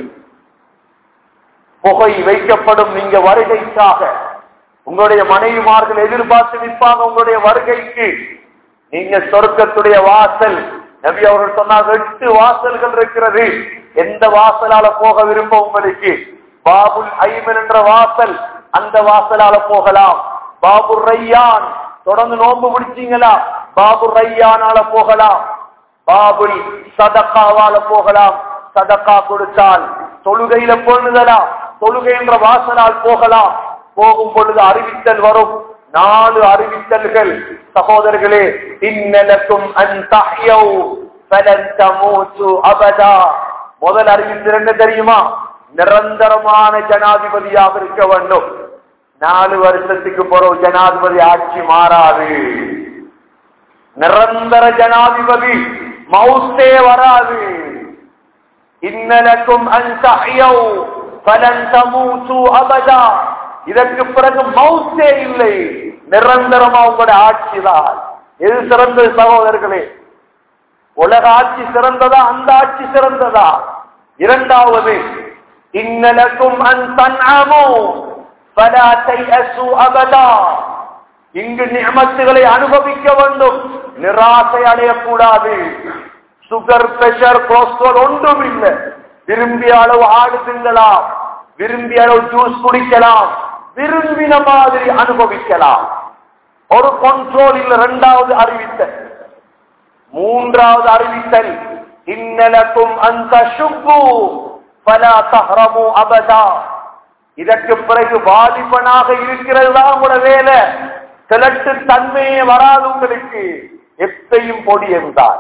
புகை வைக்கப்படும் நீங்க வருகைக்காக உங்களுடைய மனைவிமார்கள் எதிர்பார்த்து நிற்பாங்க உங்களுடைய வருகைக்கு நீங்க சொர்க்கத்துடைய வாசல் நபி அவர்கள் சொன்னாங்க எட்டு வாசல்கள் இருக்கிறது எந்த வாசலால போக விரும்ப உங்களுக்கு பாபுல் ஐமன் என்ற வாசல் அந்த வாசலால போகலாம் பாபு ரையான் தொடர்ந்து நோன்பு பிடிச்சீங்களா பாபு ரையானால போகலாம் பாபுல் சதக்காவால போகலாம் சதக்கா கொடுத்தால் தொழுகையில பொண்ணுதலாம் தொழுகை என்ற வாசலால் போகலாம் போகும் பொழுது அறிவித்தல் வரும் நாலு அறிவித்தல்கள் சகோதரர்களே இன்னலக்கும் அன்தஹ்யௌ ஃபலன் தமூது அபதா முதல் அறிவித்தல் என்ன தெரியுமா நிரந்தரமான ஜனாதிபதியாக இருக்க வேண்டும் நாலு வருஷத்துக்கு பிறகு ஜனாதிபதி ஆட்சி மாறாது நிரந்தர ஜனாதிபதி மவுத்தே வராது இன்னலக்கும் அன்தஹ்யௌ ஃபலன் தமூது அபதா இதற்கு பிறகு மவுத்தே இல்லை நிரந்தரமா உங்களுடைய ஆட்சி தான் எது சிறந்தது சகோதரர்களே உலக ஆட்சி சிறந்ததா அந்த ஆட்சி சிறந்ததா இரண்டாவது இன்னலக்கும் அன் தன்அமு ஃபலா தைஅசு அபதா இங்கு நியமத்துகளை அனுபவிக்க வேண்டும் நிராசை அடையக்கூடாது சுகர் பிரஷர் கொலஸ்ட்ரால் ஒன்றும் இல்லை விரும்பிய அளவு ஆடு திங்கலாம் விரும்பிய அளவு ஜூஸ் குடிக்கலாம் விரும்பின மாதிரி அனுபவிக்கலாம் ஒரு கண்ட்ரோல் இல்ல இரண்டாவது அறிவித்தல் மூன்றாவது அறிவித்தல் இன்னலக்கும் அந்த சுப்பு பல தஹரமு அபதா இதற்கு பிறகு வாலிபனாக இருக்கிறது தான் உங்களோட வேலை கிழட்டு தன்மையே வராது உங்களுக்கு எப்பையும் பொடி என்றார்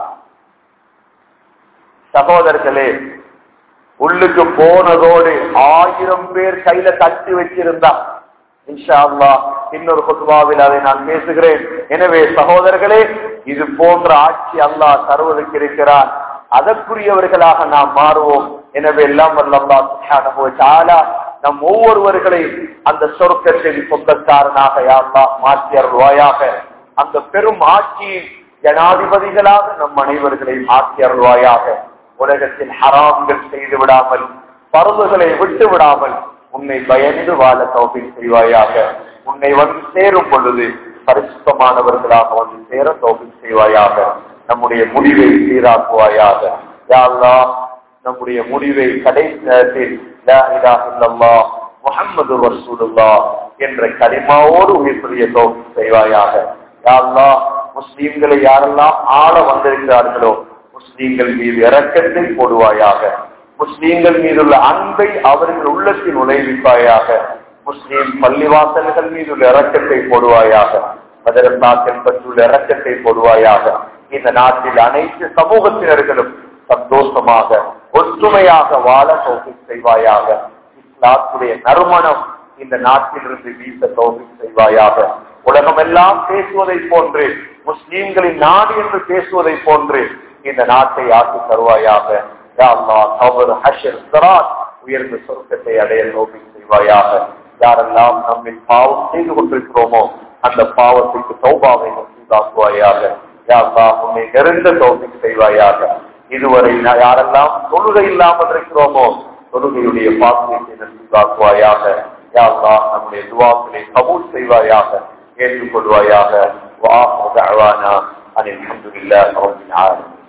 சகோதரர்களே உள்ளுக்கு போனதோடு ஆயிரம் பேர் கையில தட்டி வச்சிருந்தா இன்ஷா அல்லாஹ் இன்னொரு குத்துபாவில் அதை நான் பேசுகிறேன் எனவே சகோதரர்களே இது போன்ற ஆட்சி அல்லாஹ் தருவதற்கு இருக்கிறான் அதற்குரியவர்களாக நாம் மாறுவோம் எனவே எல்லாம் வல்லல்லா சுப்ஹானஹு வ தஆலா நம் ஒவ்வொருவர்களையும் அந்த சொர்க்கத்தில் சொந்தக்காரனாக யாழ்லா மாற்றி அருள்வாயாக அந்த பெரும் ஆட்சியின் ஜனாதிபதிகளாக நம் அனைவர்களையும் ஆட்சி அருள்வாயாக உலகத்தில் ஹராம்கள் செய்து விடாமல் பருவுகளை விட்டு விடாமல் உன்னை பயந்து வாழ தௌபில் செய்வாயாக உன்னை வந்து சேரும் பொழுது பரிசுத்தமானவர்களாக வந்து சேர தௌபில் செய்வாயாக நம்முடைய முடிவை சீராக்குவாயாக யா அல்லாஹ் நம்முடைய முடிவை கடைசி நேரத்தில் லா இலாஹ இல்லல்லாஹ் முஹம்மது ரசூலுல்லாஹ் என்ற கலிமாவோடு உயிர் புரிய தௌபில் செய்வாயாக யா அல்லாஹ் முஸ்லீம்களை யாரெல்லாம் ஆள வந்திருக்கிறார்களோ முஸ்லீம்கள் மீது இரக்கத்தை போடுவாயாக முஸ்லீம்கள் மீதுள்ள அன்பை அவர்கள் உள்ளத்தில் நுழைவிப்பாயாக முஸ்லீம் பள்ளிவாசல்கள் மீதுள்ள இரக்கத்தை போடுவாயாக மதரசாக்கள் பற்றியுள்ள இரக்கத்தை போடுவாயாக இந்த நாட்டில் அனைத்து சமூகத்தினர்களும் சந்தோஷமாக ஒற்றுமையாக வாழ தோல்வி செய்வாயாக இஸ்லாத்துடைய நறுமணம் இந்த நாட்டிலிருந்து வீச தோல்வி செய்வாயாக உலகமெல்லாம் பேசுவதை போன்று முஸ்லீம்களின் நாடு என்று பேசுவதை போன்று இந்த நாட்டை ஆக்கி தருவாயாக யா அல்லாஹ் கபர் ஹஷர் சராத் உயர்ந்த சொர்க்கத்தை அடைய நோக்கி செய்வாயாக யாரெல்லாம் நம்மில் பாவம் செய்து கொண்டிருக்கிறோமோ அந்த பாவத்திற்கு சௌபாவை நோக்கிதாக்குவாயாக யா அல்லாஹ் உன்னை நெருங்க தோல்வி செய்வாயாக இதுவரை நான் யாரெல்லாம் தொழுகை இல்லாமல் இருக்கிறோமோ தொழுகையுடைய பாக்கியத்தை நன்றாக்குவாயாக யா அல்லாஹ் நம்முடைய துவாக்களை கபூல் செய்வாயாக ஏற்றுக்கொள்வாயாக وآخر دعوانا أن الحمد لله رب العالمين